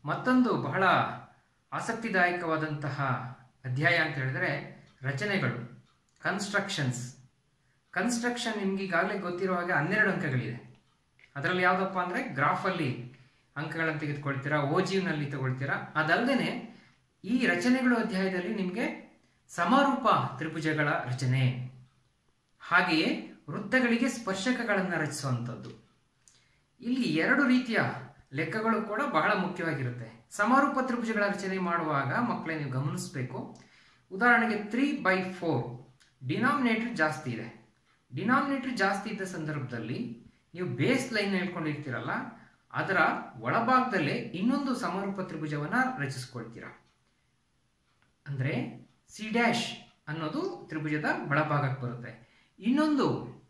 ಮತ್ತೊಂದು ಬಹಳ ಆಸಕ್ತಿದಾಯಕವಾದಂತಹ ಅಧ್ಯಾಯ ಅಂತ ಹೇಳಿದ್ರೆ ರಚನೆಗಳು ಕನ್ಸ್ಟ್ರಕ್ಷನ್ಸ್ ಕನ್ಸ್ಟ್ರಕ್ಷನ್ ನಿಮ್ಗೆ ಈಗಾಗಲೇ ಗೊತ್ತಿರೋ ಹಾಗೆ ಹನ್ನೆರಡು ಅಂಕಗಳಿದೆ ಅದರಲ್ಲಿ ಯಾವುದಪ್ಪ ಅಂದರೆ ಗ್ರಾಫಲ್ಲಿ ಅಂಕಗಳನ್ನು ತೆಗೆದುಕೊಳ್ತೀರಾ ಓಜಿವ್ನಲ್ಲಿ ತಗೊಳ್ತೀರಾ ಅದಲ್ಲದೆ ಈ ರಚನೆಗಳು ಅಧ್ಯಾಯದಲ್ಲಿ ನಿಮಗೆ ಸಮರೂಪ ತ್ರಿಭುಜಗಳ ರಚನೆ ಹಾಗೆಯೇ ವೃತ್ತಗಳಿಗೆ ಸ್ಪರ್ಶಕಗಳನ್ನು ರಚಿಸುವಂಥದ್ದು ಇಲ್ಲಿ ಎರಡು ರೀತಿಯ ಲೆಕ್ಕಗಳು ಕೂಡ ಬಹಳ ಮುಖ್ಯವಾಗಿರುತ್ತೆ ಸಮರೂಪ ತ್ರಿಭುಜಗಳ ರಚನೆ ಮಾಡುವಾಗ ಮಕ್ಕಳೇ ನೀವು ಗಮನಿಸಬೇಕು ಉದಾಹರಣೆಗೆ ತ್ರೀ ಬೈ ಫೋರ್ ಡಿನಾಮಿನೇಟರ್ ಜಾಸ್ತಿ ಇದೆ ಡಿನಾಮಿನೇಟರ್ ಜಾಸ್ತಿ ಇದ್ದ ಸಂದರ್ಭದಲ್ಲಿ ನೀವು ಬೇಸ್ ಲೈನ್ ಹೇಳ್ಕೊಂಡಿರ್ತೀರಲ್ಲ ಅದರ ಒಳಭಾಗದಲ್ಲೇ ಇನ್ನೊಂದು ಸಮರೂಪ ತ್ರಿಭುಜವನ್ನ ರಚಿಸ್ಕೊಳ್ತೀರಾ ಅಂದ್ರೆ ಸಿ ಡ್ಯಾಶ್ ಅನ್ನೋದು ತ್ರಿಭುಜದ ಒಳಭಾಗಕ್ಕೆ ಬರುತ್ತೆ ಇನ್ನೊಂದು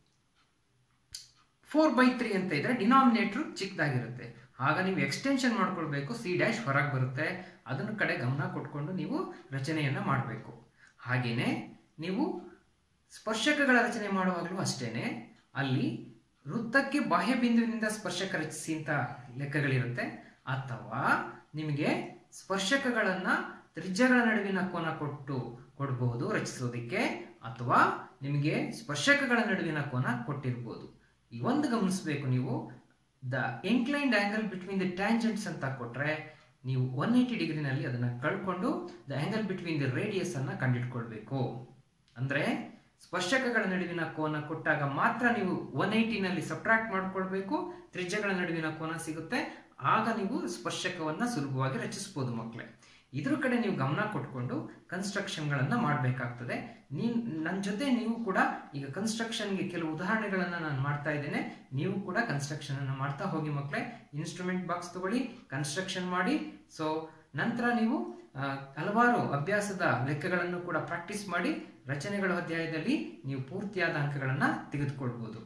ಫೋರ್ ಬೈ ತ್ರೀ ಅಂತ ಇದ್ರೆ ಡಿನಾಮಿನೇಟರ್ ಚಿಕ್ಕದಾಗಿರುತ್ತೆ ಆಗ ನೀವು ಎಕ್ಸ್ಟೆನ್ಷನ್ ಮಾಡ್ಕೊಳ್ಬೇಕು ಸಿ ಡ್ಯಾಶ್ ಹೊರಗೆ ಬರುತ್ತೆ ಅದನ್ನ ಕಡೆ ಗಮನ ಕೊಟ್ಕೊಂಡು ನೀವು ರಚನೆಯನ್ನ ಮಾಡಬೇಕು ಹಾಗೇನೆ ನೀವು ಸ್ಪರ್ಶಕಗಳ ರಚನೆ ಮಾಡುವಾಗಲೂ ಅಷ್ಟೇನೆ ಅಲ್ಲಿ ವೃತ್ತಕ್ಕೆ ಬಾಹ್ಯ ಬಿಂದುವಿನಿಂದ ಸ್ಪರ್ಶಕ ರಚಿಸಿ ಅಂತ ಲೆಕ್ಕಗಳಿರುತ್ತೆ ಅಥವಾ ನಿಮಗೆ ಸ್ಪರ್ಶಕಗಳನ್ನ ತ್ರಿಜ್ಯಗಳ ನಡುವಿನ ಕೋನ ಕೊಟ್ಟು ಕೊಡಬಹುದು ರಚಿಸೋದಕ್ಕೆ ಅಥವಾ ನಿಮಗೆ ಸ್ಪರ್ಶಕಗಳ ನಡುವಿನ ಕೋನ ಕೊಟ್ಟಿರ್ಬೋದು ಈ ಒಂದು ಗಮನಿಸಬೇಕು ನೀವು the inclined angle between the tangents ಅಂತ ಕೊಟ್ರೆ ನೀವು ಒನ್ ಏಯ್ಟಿ ಡಿಗ್ರಿನಲ್ಲಿ ಅದನ್ನ ಕಳ್ಕೊಂಡು the angle between the radius ಅನ್ನ ಕಂಡಿಡ್ಕೊಳ್ಬೇಕು ಅಂದ್ರೆ ಸ್ಪರ್ಶಕಗಳ ನಡುವಿನ ಕೋನ ಕೊಟ್ಟಾಗ ಮಾತ್ರ ನೀವು ಒನ್ ಏಯ್ಟಿನಲ್ಲಿ ಸಬ್ಟ್ರಾಕ್ಟ್ ಮಾಡ್ಕೊಳ್ಬೇಕು ತ್ರಿಜ್ಯಗಳ ನಡುವಿನ ಕೋನ ಸಿಗುತ್ತೆ ಆಗ ನೀವು ಸ್ಪರ್ಶಕವನ್ನ ಸುಲಭವಾಗಿ ರಚಿಸಬಹುದು ಮಕ್ಕಳೇ ಇದ್ರ ಕಡೆ ನೀವು ಗಮನ ಕೊಟ್ಕೊಂಡು ಕನ್ಸ್ಟ್ರಕ್ಷನ್ಗಳನ್ನ ಮಾಡಬೇಕಾಗ್ತದೆ ನೀನ್ ನನ್ನ ಜೊತೆ ನೀವು ಕೂಡ ಈಗ ಕನ್ಸ್ಟ್ರಕ್ಷನ್ಗೆ ಕೆಲವು ಉದಾಹರಣೆಗಳನ್ನ ನಾನು ಮಾಡ್ತಾ ಇದ್ದೇನೆ ನೀವು ಕೂಡ ಕನ್ಸ್ಟ್ರಕ್ಷನ್ ಅನ್ನ ಮಾಡ್ತಾ ಹೋಗಿ ಮಕ್ಕಳೇ ಇನ್ಸ್ಟ್ರೂಮೆಂಟ್ ಬಾಕ್ಸ್ ತಗೊಳ್ಳಿ ಕನ್ಸ್ಟ್ರಕ್ಷನ್ ಮಾಡಿ ಸೊ ನಂತರ ನೀವು ಆ, ಹಲವಾರು ಅಭ್ಯಾಸದ ಲೆಕ್ಕಗಳನ್ನು ಕೂಡ ಪ್ರಾಕ್ಟೀಸ್ ಮಾಡಿ ರಚನೆಗಳ ಅಧ್ಯಾಯದಲ್ಲಿ ನೀವು ಪೂರ್ತಿಯಾದ ಅಂಕಗಳನ್ನ ತೆಗೆದುಕೊಳ್ಬಹುದು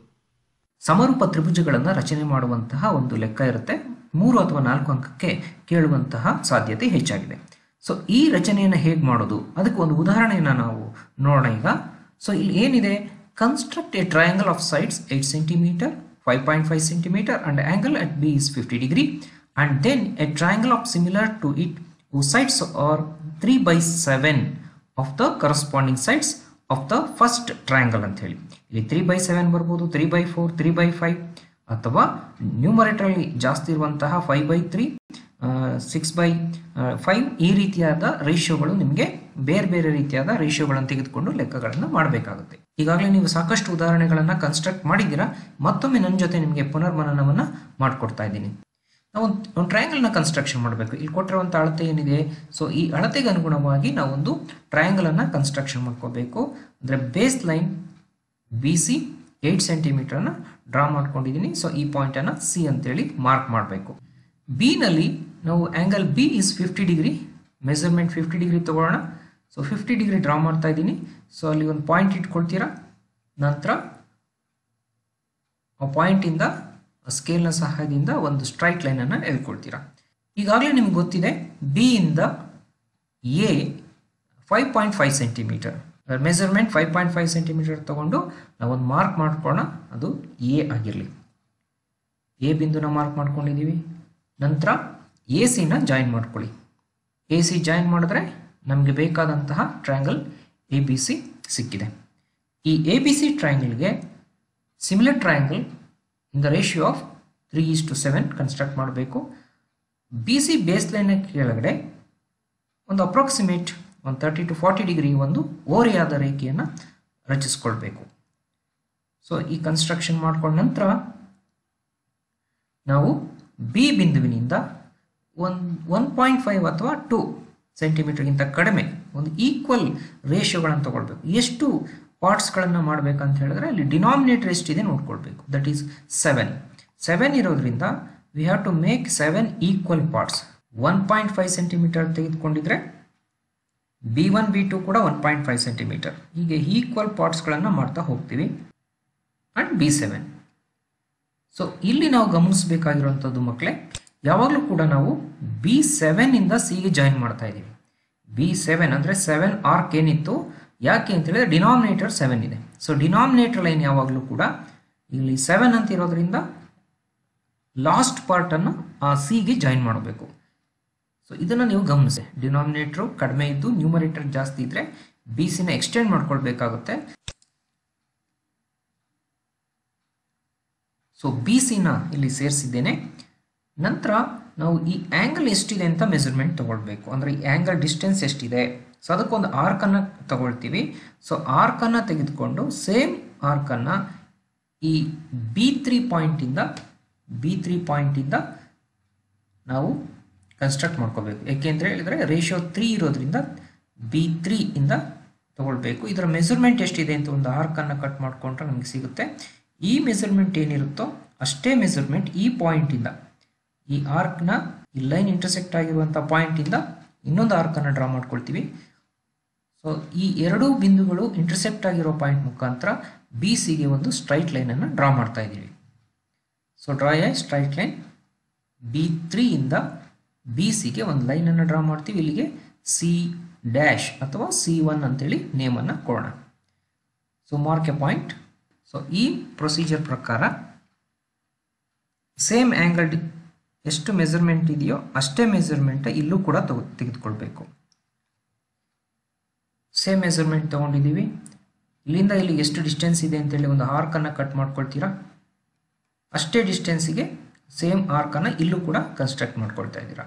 ಸಮರೂಪ ತ್ರಿಭುಜಗಳನ್ನು ರಚನೆ ಮಾಡುವಂತಹ ಒಂದು ಲೆಕ್ಕ ಇರುತ್ತೆ ಮೂರು ಅಥವಾ ನಾಲ್ಕು ಅಂಕಕ್ಕೆ ಕೇಳುವಂತಹ ಸಾಧ್ಯತೆ ಹೆಚ್ಚಾಗಿದೆ ಸೊ ಈ ರಚನೆಯನ್ನು ಹೇಗೆ ಮಾಡೋದು ಅದಕ್ಕೆ ಒಂದು ಉದಾಹರಣೆಯನ್ನು ನಾವು ನೋಡೋಣ ಈಗ ಸೊ ಇಲ್ಲಿ ಏನಿದೆ construct a triangle of sides eight centimeter five point five centimeter and angle at B is fifty degree and then a triangle of similar to it sides are three by seven of the corresponding sides of the first triangle ಅಂತ ಹೇಳಿ ಇಲ್ಲಿ three by seven ಬರ್ಬೋದು three by four three by five ಅಥವಾ ನ್ಯೂಮರೇಟರಲ್ಲಿ ಜಾಸ್ತಿ ಇರುವಂತಹ five by three six by five ಈ ರೀತಿಯಾದ ರೇಷಿಯೋಗಳು ನಿಮಗೆ ಬೇರೆ ಬೇರೆ ರೀತಿಯಾದ ರೇಷಿಯೋಗಳನ್ನು ತೆಗೆದುಕೊಂಡು ಲೆಕ್ಕಗಳನ್ನು ಮಾಡಬೇಕಾಗುತ್ತೆ ಈಗಾಗಲೇ ನೀವು ಸಾಕಷ್ಟು ಉದಾಹರಣೆಗಳನ್ನು ಕನ್ಸ್ಟ್ರಕ್ಟ್ ಮಾಡಿದ್ದೀರಾ ಮತ್ತೊಮ್ಮೆ ನನ್ನ ಜೊತೆ ನಿಮಗೆ ಪುನರ್ಮನನವನ್ನು ಮಾಡಿಕೊಡ್ತಾ ಇದ್ದೀನಿ ನಾವು ಒಂದು ಒಂದು ಟ್ರಯಾಂಗಲ್ನ ಕನ್ಸ್ಟ್ರಕ್ಷನ್ ಮಾಡಬೇಕು ಇಲ್ಲಿ ಕೊಟ್ಟಿರುವಂಥ ಅಳತೆ ಏನಿದೆ ಸೊ ಈ ಅಳತೆಗೆ ಅನುಗುಣವಾಗಿ ನಾವೊಂದು ಟ್ರಯಾಂಗಲನ್ನು ಕನ್ಸ್ಟ್ರಕ್ಷನ್ ಮಾಡ್ಕೋಬೇಕು ಅಂದರೆ base line B C eight ಸೆಂಟಿಮೀಟರ್ನ ಡ್ರಾ ಮಾಡ್ಕೊಂಡಿದ್ದೀನಿ ಸೊ ಈ ಪಾಯಿಂಟನ್ನು ಸಿ ಅಂತೇಳಿ ಮಾರ್ಕ್ ಮಾಡಬೇಕು ಬಿನಲ್ಲಿ ನಾವು angle B is fifty degree measurement fifty degree ತೊಗೊಳ್ಳೋಣ ಸೊ ಫಿಫ್ಟಿ ಡಿಗ್ರಿ ಡ್ರಾ ಮಾಡ್ತಾ ಇದ್ದೀನಿ ಸೊ ಅಲ್ಲಿ ಒಂದು ಪಾಯಿಂಟ್ ಇಟ್ಕೊಳ್ತೀರಾ ನಂತರ ಆ ಪಾಯಿಂಟಿಂದ ಸ್ಕೇಲ್ನ ಸಹಾಯದಿಂದ ಒಂದು ಸ್ಟ್ರೈಟ್ ಲೈನನ್ನು ಎಳ್ಕೊಳ್ತೀರಾ ಈಗಾಗಲೇ ನಿಮ್ಗೆ ಗೊತ್ತಿದೆ ಬಿ ಇಂದ A five point five centimeter measurement five point five centimeter ತಗೊಂಡು ನಾವೊಂದು ಮಾರ್ಕ್ ಮಾಡ್ಕೊಳ್ಳೋಣ ಅದು ಎ ಆಗಿರಲಿ ಎ ಬಿಂದುನ ಮಾರ್ಕ್ ಮಾಡ್ಕೊಂಡಿದ್ದೀವಿ ನಂತರ ಎ ಸಿನ ಜಾಯಿನ್ ಮಾಡ್ಕೊಳ್ಳಿ ಎ ಸಿ ಜಾಯಿನ್ ಮಾಡಿದ್ರೆ ನಮಗೆ ಬೇಕಾದಂತಹ ಟ್ರಯಾಂಗಲ್ ಎ ಬಿ ಸಿ ಸಿಕ್ಕಿದೆ ಈ ಎ ಬಿ ಸಿ ಟ್ರಯಾಂಗಲ್ಗೆ similar triangle in the ratio of three is to seven construct ಮಾಡಬೇಕು ಬಿ ಸಿ ಬೇಸ್ ಲೈನ್ ಕೆಳಗಡೆ ಒಂದು ಅಪ್ರಾಕ್ಸಿಮೇಟ್ ಒಂದು ತರ್ಟಿ ಟು ಫಾರ್ಟಿ ಡಿಗ್ರಿ ಒಂದು ಓರೆಯಾದ ರೇಖೆಯನ್ನು ರಚಿಸ್ಕೊಳ್ಬೇಕು ಸೊ ಈ ಕನ್ಸ್ಟ್ರಕ್ಷನ್ ಮಾಡ್ಕೊಂಡ ನಂತರ ನಾವು ಬಿ ಬಿಂದುವಿನಿಂದ ಒನ್ ಒನ್ ಪಾಯಿಂಟ್ ಫೈವ್ ಅಥವಾ ಟು ಸೆಂಟಿಮೀಟರ್ಗಿಂತ ಕಡಿಮೆ ಒಂದು ಈಕ್ವಲ್ ರೇಷಿಯೋಗಳನ್ನು ತಗೊಳ್ಬೇಕು ಎಷ್ಟು ಪಾರ್ಟ್ಸ್ಗಳನ್ನು ಮಾಡಬೇಕಂತ ಹೇಳಿದ್ರೆ ಅಲ್ಲಿ ಡಿನಾಮಿನೇಟರ್ ಎಷ್ಟಿದೆ ನೋಡ್ಕೊಳ್ಬೇಕು ದಟ್ ಈಸ್ ಸೆವೆನ್ ಸೆವೆನ್ ಇರೋದ್ರಿಂದ we have to make seven equal parts one point five centimeter ತೆಗೆದುಕೊಂಡಿದ್ರೆ ಬಿ ಒನ್ ಬಿ ಟು ಕೂಡ ಒನ್ ಪಾಯಿಂಟ್ ಫೈವ್ ಸೆಂಟಿಮೀಟರ್ ಹೀಗೆ ಈಕ್ವಲ್ ಪಾರ್ಟ್ಸ್ಗಳನ್ನು ಮಾಡ್ತಾ ಹೋಗ್ತೀವಿ ಆ್ಯಂಡ್ ಬಿ ಸೆವೆನ್ ಸೊ ಇಲ್ಲಿ ನಾವು ಗಮನಿಸಬೇಕಾಗಿರುವಂಥದ್ದು ಮಕ್ಕಳೇ ಯಾವಾಗಲೂ ಕೂಡ ನಾವು ಬಿ ಸೆವೆನ್ನಿಂದ ಸಿಗೆ ಜಾಯಿನ್ ಮಾಡ್ತಾ ಇದ್ದೀವಿ ಬಿ ಸೆವೆನ್ ಅಂದರೆ ಸೆವೆನ್ ಆರ್ಕ್ ಏನಿತ್ತು ಯಾಕೆ ಅಂತ ಹೇಳಿದ್ರೆ ಡಿನಾಮಿನೇಟರ್ ಸೆವೆನ್ ಇದೆ ಸೊ ಡಿನಾಮಿನೇಟರ್ ಲೈನ್ ಯಾವಾಗಲೂ ಕೂಡ ಇಲ್ಲಿ ಸೆವೆನ್ ಅಂತ ಇರೋದ್ರಿಂದ ಲಾಸ್ಟ್ ಪಾರ್ಟನ್ನು ಆ ಸಿಗೆ ಜಾಯಿನ್ ಮಾಡಬೇಕು ಸೊ ಇದನ್ನು ನೀವು ಗಮನಿಸಿ ಡಿನಾಮಿನೇಟ್ರು ಕಡಿಮೆ ಇದ್ದು ನ್ಯೂಮರೇಟರ್ ಜಾಸ್ತಿ ಇದ್ದರೆ ಬಿ ಸಿನ ಎಕ್ಸ್ಟೆಂಡ್ ಮಾಡ್ಕೊಳ್ಬೇಕಾಗುತ್ತೆ ಸೊ ಬಿ ಸಿನ ಇಲ್ಲಿ ಸೇರಿಸಿದ್ದೇನೆ ನಂತರ ನಾವು ಈ ಆ್ಯಂಗಲ್ ಎಷ್ಟಿದೆ ಅಂತ ಮೆಜರ್ಮೆಂಟ್ ತಗೊಳ್ಬೇಕು ಅಂದರೆ ಈ ಆ್ಯಂಗಲ್ ಡಿಸ್ಟೆನ್ಸ್ ಎಷ್ಟಿದೆ ಸೊ ಅದಕ್ಕೊಂದು ಆರ್ಕನ್ನು ತಗೊಳ್ತೀವಿ ಸೊ ಆರ್ಕನ್ನು ತೆಗೆದುಕೊಂಡು ಸೇಮ್ ಆರ್ಕನ್ನು ಈ ಬಿ ತ್ರೀ ಪಾಯಿಂಟಿಂದ ಬಿ ತ್ರೀ ಪಾಯಿಂಟಿಂದ ನಾವು ಕನ್ಸ್ಟ್ರಕ್ಟ್ ಮಾಡ್ಕೋಬೇಕು ಏಕೆಂದರೆ ಹೇಳಿದರೆ ರೇಷಿಯೋ ತ್ರೀ ಇರೋದ್ರಿಂದ ಬಿ ತ್ರೀ ಇಂದ ತಗೊಳ್ಬೇಕು ಇದರ ಮೆಜರ್ಮೆಂಟ್ ಎಷ್ಟಿದೆ ಅಂತ ಒಂದು ಆರ್ಕನ್ನು ಕಟ್ ಮಾಡಿಕೊಂಡ್ರೆ ನಮಗೆ ಸಿಗುತ್ತೆ ಈ ಮೆಜರ್ಮೆಂಟ್ ಏನಿರುತ್ತೋ ಅಷ್ಟೇ ಮೆಜರ್ಮೆಂಟ್ ಈ ಪಾಯಿಂಟಿಂದ ಈ ಆರ್ಕ್ನ ಈ ಲೈನ್ ಇಂಟರ್ಸೆಕ್ಟ್ ಆಗಿರುವಂಥ ಪಾಯಿಂಟಿಂದ ಇನ್ನೊಂದು ಆರ್ಕನ್ನು ಡ್ರಾ ಮಾಡ್ಕೊಳ್ತೀವಿ ಸೊ ಈ ಎರಡೂ ಬಿಂದುಗಳು ಇಂಟರ್ಸೆಕ್ಟ್ ಆಗಿರೋ ಪಾಯಿಂಟ್ ಮುಖಾಂತರ ಬಿ ಸಿಗೆ ಒಂದು ಸ್ಟ್ರೈಟ್ ಲೈನನ್ನು ಡ್ರಾ ಮಾಡ್ತಾ ಇದ್ದೀವಿ so draw a straight line B ತ್ರೀಯಿಂದ ಬಿ ಸಿಗೆ ಒಂದು ಲೈನನ್ನು ಡ್ರಾ ಮಾಡ್ತೀವಿ ಇಲ್ಲಿಗೆ ಸಿ ಡ್ಯಾಶ್ ಅಥವಾ ಸಿ ಒನ್ ಅಂತೇಳಿ ನೇಮನ್ನು ಕೊಡೋಣ so mark a point so ಈ ಪ್ರೊಸೀಜರ್ ಪ್ರಕಾರ ಸೇಮ್ ಆ್ಯಂಗಲ್ ಎಷ್ಟು ಮೆಜರ್ಮೆಂಟ್ ಇದೆಯೋ ಅಷ್ಟೇ ಮೆಜರ್ಮೆಂಟ್ ಇಲ್ಲೂ ಕೂಡ ತಗೊ ತೆಗೆದುಕೊಳ್ಬೇಕು ಸೇಮ್ ಮೆಜರ್ಮೆಂಟ್ ತೊಗೊಂಡಿದ್ದೀವಿ ಇಲ್ಲಿಂದ ಇಲ್ಲಿ ಎಷ್ಟು ಡಿಸ್ಟೆನ್ಸ್ ಇದೆ ಅಂತೇಳಿ ಒಂದು ಆರ್ಕನ್ನು ಕಟ್ ಮಾಡ್ಕೊಳ್ತೀರಾ ಅಷ್ಟೇ ಡಿಸ್ಟೆನ್ಸಿಗೆ ಸೇಮ್ ಆರ್ಕನ್ನು ಇಲ್ಲೂ ಕೂಡ ಕನ್ಸ್ಟ್ರಕ್ಟ್ ಮಾಡ್ಕೊಳ್ತಾ ಇದ್ದೀರಾ